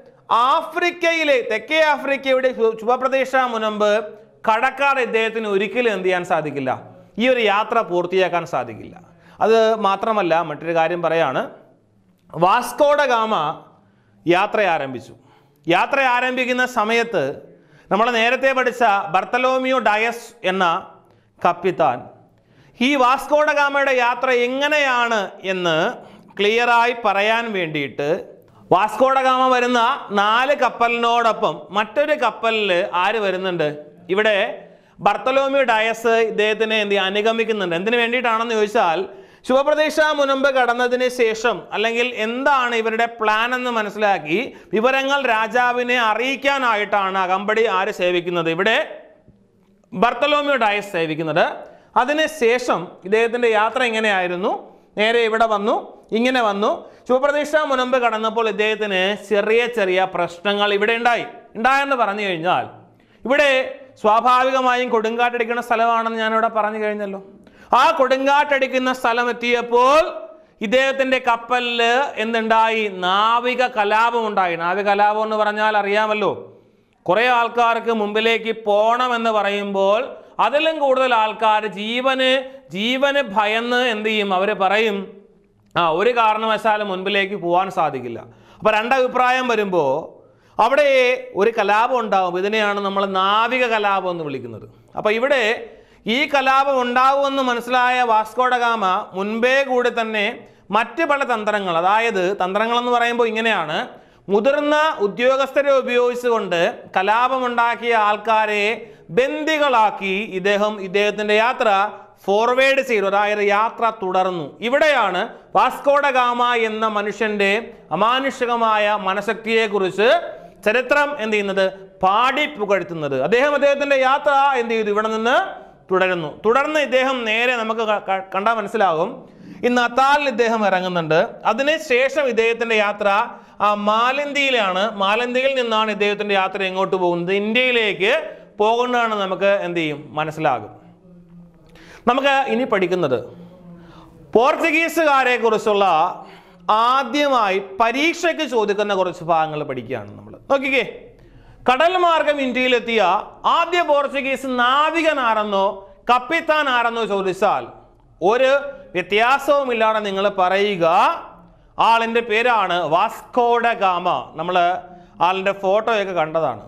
ആഫ്രിക്കയിലെ തെക്കേ ആഫ്രിക്കയുടെ ശു- ശുഭപ്രദേശ മുനമ്പ് കടക്കാതെ ഇദ്ദേഹത്തിന് ഒരിക്കലും എന്ത് ചെയ്യാൻ സാധിക്കില്ല ഈ ഒരു യാത്ര പൂർത്തിയാക്കാൻ സാധിക്കില്ല അത് മാത്രമല്ല മറ്റൊരു കാര്യം പറയാണ് വാസ്കോഡ ഗാമ യാത്ര ആരംഭിച്ചു യാത്ര ആരംഭിക്കുന്ന സമയത്ത് നമ്മൾ നേരത്തെ പഠിച്ച ബർത്തലോമിയോ ഡയസ് എന്ന കപ്പിത്താൻ ഈ വാസ്കോഡ ഗാമയുടെ യാത്ര എങ്ങനെയാണ് എന്ന് ക്ലിയറായി പറയാൻ വേണ്ടിയിട്ട് വാസ്കോഡ ഗാമ വരുന്ന നാല് കപ്പലിനോടൊപ്പം മറ്റൊരു കപ്പലിൽ ആര് വരുന്നുണ്ട് ഇവിടെ ബർത്തലോമിയോ ഡയസ് ഇദ്ദേഹത്തിനെ എന്ത് ചെയ്യും? അനുഗമിക്കുന്നുണ്ട് എന്തിനു വേണ്ടിയിട്ടാണെന്ന് ചോദിച്ചാൽ ശുഭപ്രതീക്ഷ മുനമ്പ് കടന്നതിന് ശേഷം അല്ലെങ്കിൽ എന്താണ് ഇവരുടെ പ്ലാൻ എന്ന് മനസ്സിലാക്കി വിവരങ്ങൾ രാജാവിനെ അറിയിക്കാനായിട്ടാണ് അകമ്പടി ആര് സേവിക്കുന്നത് ഇവിടെ ബർത്തലോമിയോ ഡയസ് സേവിക്കുന്നത് അതിനുശേഷം ഇദ്ദേഹത്തിൻ്റെ യാത്ര ഇങ്ങനെയായിരുന്നു നേരെ ഇവിടെ വന്നു ഇങ്ങനെ വന്നു ശുഭപ്രതീക്ഷ മുനമ്പ് കടന്നപ്പോൾ ഇദ്ദേഹത്തിന് ചെറിയ ചെറിയ പ്രശ്നങ്ങൾ ഇവിടെ ഉണ്ടായി ഉണ്ടായെന്ന് പറഞ്ഞു കഴിഞ്ഞാൽ ഇവിടെ സ്വാഭാവികമായും കൊടുങ്കാറ്റടിക്കുന്ന സ്ഥലമാണെന്ന് ഞാനിവിടെ പറഞ്ഞു കഴിഞ്ഞല്ലോ ആ കൊടുങ്കാറ്റടിക്കുന്ന സ്ഥലം എത്തിയപ്പോൾ ഇദ്ദേഹത്തിന്റെ കപ്പലിൽ എന്തുണ്ടായി നാവിക കലാപം ഉണ്ടായി നാവിക കലാപം എന്ന് പറഞ്ഞാൽ അറിയാമല്ലോ കുറെ ആൾക്കാർക്ക് മുമ്പിലേക്ക് പോകണമെന്ന് പറയുമ്പോൾ അതിലും കൂടുതൽ ആൾക്കാർ ജീവന് ജീവന് ഭയന്ന് എന്ത് ചെയ്യും അവർ പറയും ആ ഒരു കാരണവശാലും മുൻപിലേക്ക് പോകാൻ സാധിക്കില്ല അപ്പൊ രണ്ടഭിപ്രായം വരുമ്പോൾ അവിടെ ഒരു കലാപം ഉണ്ടാവും ഇതിനെയാണ് നമ്മൾ നാവിക കലാപം എന്ന് വിളിക്കുന്നത് അപ്പൊ ഇവിടെ ഈ കലാപം ഉണ്ടാവുമെന്ന് മനസ്സിലായ വാസ്കോഡഗാമ മുൻപേ കൂടി തന്നെ മറ്റ് പല തന്ത്രങ്ങൾ അതായത് തന്ത്രങ്ങൾ എന്ന് പറയുമ്പോൾ ഇങ്ങനെയാണ് മുതിർന്ന ഉദ്യോഗസ്ഥരെ ഉപയോഗിച്ചുകൊണ്ട് കലാപമുണ്ടാക്കിയ ആൾക്കാരെ ബന്ദികളാക്കി ഇദ്ദേഹം ഇദ്ദേഹത്തിന്റെ യാത്ര ഫോർവേഡ് ചെയ്തു അതായത് യാത്ര തുടർന്നു ഇവിടെയാണ് വാസ്കോഡ ഗാമ എന്ന മനുഷ്യന്റെ അമാനുഷികമായ മനഃശക്തിയെക്കുറിച്ച് ചരിത്രം എന്ത് ചെയ്യുന്നത് പാടി പുകഴ്ത്തുന്നത് അദ്ദേഹം അദ്ദേഹത്തിന്റെ യാത്ര എന്ത് ചെയ്തു ഇവിടെ നിന്ന് തുടരുന്നു തുടർന്ന് ഇദ്ദേഹം നേരെ നമുക്ക് ക- ക- കണ്ടാൽ മനസ്സിലാകും ഈ നത്താലിൽ ഇദ്ദേഹം ഇറങ്ങുന്നുണ്ട് അതിനുശേഷം ഇദ്ദേഹത്തിന്റെ യാത്ര ആ മാലന്തിയിലാണ് മാലന്തിയിൽ നിന്നാണ് ഇദ്ദേഹത്തിന്റെ യാത്ര എങ്ങോട്ട് പോകുന്നത് ഇന്ത്യയിലേക്ക് പോകുന്നതാണ് നമുക്ക് എന്ത് ചെയ്യും മനസ്സിലാകും നമുക്ക് ഇനി പഠിക്കുന്നത് പോർച്ചുഗീസുകാരെ കുറിച്ചുള്ള ആദ്യമായി പരീക്ഷയ്ക്ക് ചോദിക്കുന്ന കുറച്ച് ഭാഗങ്ങൾ പഠിക്കുകയാണ് നമ്മൾ നോക്കിക്കേ കടൽ മാർഗം ഇന്ത്യയിലെത്തിയ ആദ്യ പോർച്ചുഗീസ് നാവികൻ ആരെന്നോ കപ്പിത്താൻ ആരെന്നോ ചോദിച്ചാൽ ഒരു വ്യത്യാസവുമില്ലാതെ നിങ്ങൾ പറയുക ആളിൻ്റെ പേരാണ് വാസ്കോഡ ഗാമ നമ്മൾ ആളിൻ്റെ ഫോട്ടോയൊക്കെ കണ്ടതാണ്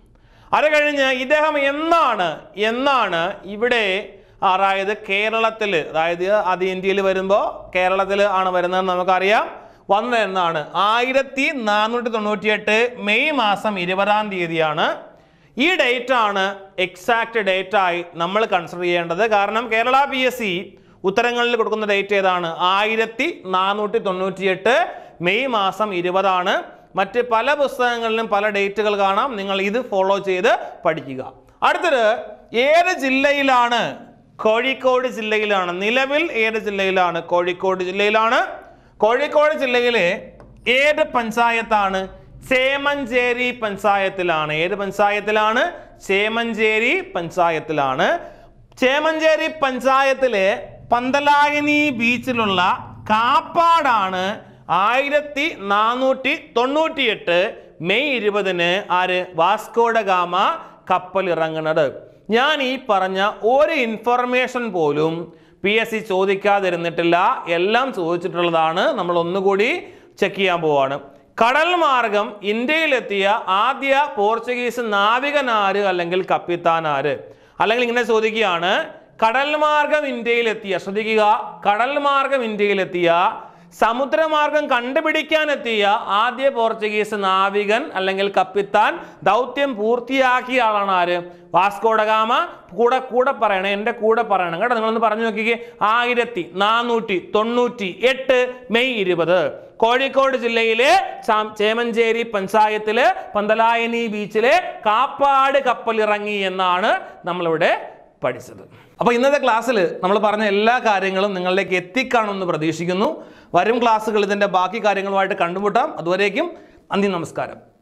അത് കഴിഞ്ഞ് ഇദ്ദേഹം എന്നാണ് എന്നാണ് ഇവിടെ അതായത് കേരളത്തിൽ അതായത് അത് ഇന്ത്യയിൽ വരുമ്പോൾ കേരളത്തിൽ ആണ് വരുന്നതെന്ന് നമുക്കറിയാം വന്നത് എന്നാണ് ആയിരത്തി നാനൂറ്റി തൊണ്ണൂറ്റിയെട്ട് മെയ് മാസം ഇരുപതാം തീയതിയാണ് ഈ ഡേറ്റ് ആണ് എക്സാക്ട് ഡേറ്റ് ആയി നമ്മൾ കൺസിഡർ ചെയ്യേണ്ടത് കാരണം കേരള പി എസ് സി ഉത്തരങ്ങളിൽ കൊടുക്കുന്ന ഡേറ്റ് ഏതാണ് ആയിരത്തി നാനൂറ്റി തൊണ്ണൂറ്റിയെട്ട് മെയ് മാസം ഇരുപതാണ് മറ്റ് പല പുസ്തകങ്ങളിലും പല ഡേറ്റുകൾ കാണാം നിങ്ങൾ ഇത് ഫോളോ ചെയ്ത് പഠിക്കുക അടുത്തത് ഏത് ജില്ലയിലാണ് കോഴിക്കോട് ജില്ലയിലാണ് നിലവിൽ ഏത് ജില്ലയിലാണ് കോഴിക്കോട് ജില്ലയിലാണ് കോഴിക്കോട് ജില്ലയിലെ ഏത് പഞ്ചായത്താണ് ചേമഞ്ചേരി പഞ്ചായത്തിലാണ് ഏത് പഞ്ചായത്തിലാണ് ചേമഞ്ചേരി പഞ്ചായത്തിലാണ് ചേമഞ്ചേരി പഞ്ചായത്തിലെ പന്തലായനി ബീച്ചിലുള്ള കാപ്പാടാണ് ആയിരത്തി നാനൂറ്റി തൊണ്ണൂറ്റിയെട്ട് മെയ് ഇരുപതിന് ആര് വാസ്കോഡ ഗാമ കപ്പൽ ഇറങ്ങുന്നത് ഞാൻ ഈ പറഞ്ഞ ഒരു ഇൻഫർമേഷൻ പോലും പി എസ് സി ചോദിക്കാതിരുന്നിട്ടില്ല എല്ലാം ചോദിച്ചിട്ടുള്ളതാണ് നമ്മൾ ഒന്നുകൂടി ചെക്ക് ചെയ്യാൻ പോവാണ് കടൽ മാർഗം ഇന്ത്യയിലെത്തിയ ആദ്യ പോർച്ചുഗീസ് നാവികനാര് അല്ലെങ്കിൽ കപ്പിത്താനാര് അല്ലെങ്കിൽ ഇങ്ങനെ ചോദിക്കുകയാണ് കടൽ മാർഗം ഇന്ത്യയിലെത്തിയ ശ്രദ്ധിക്കുക കടൽ മാർഗം ഇന്ത്യയിലെത്തിയ സമുദ്രമാർഗം കണ്ടുപിടിക്കാനെത്തിയ ആദ്യ പോർച്ചുഗീസ് നാവികൻ അല്ലെങ്കിൽ കപ്പിത്താൻ ദൗത്യം പൂർത്തിയാക്കിയ ആളാണ് ആര് വാസ്കോഡഗാമ കൂടെ കൂടെ പറയണം എൻ്റെ കൂടെ പറയണം കേട്ടോ നിങ്ങളൊന്ന് പറഞ്ഞു നോക്കിക്കേ ആയിരത്തി നാനൂറ്റി തൊണ്ണൂറ്റി എട്ട് മെയ് ഇരുപത് കോഴിക്കോട് ജില്ലയിലെ ചാം- ചേമഞ്ചേരി പഞ്ചായത്തില് പന്തലായനി ബീച്ചിലെ കാപ്പാട് കപ്പലിറങ്ങി എന്നാണ് നമ്മളിവിടെ പഠിച്ചത് അപ്പോൾ ഇന്നത്തെ ക്ലാസ്സിൽ നമ്മൾ പറഞ്ഞ എല്ലാ കാര്യങ്ങളും നിങ്ങളിലേക്ക് എത്തിക്കാണമെന്ന് പ്രതീക്ഷിക്കുന്നു വരും ക്ലാസ്സുകൾ ഇതിൻ്റെ ബാക്കി കാര്യങ്ങളുമായിട്ട് കണ്ടുമുട്ടാം അതുവരേക്കും നന്ദി നമസ്കാരം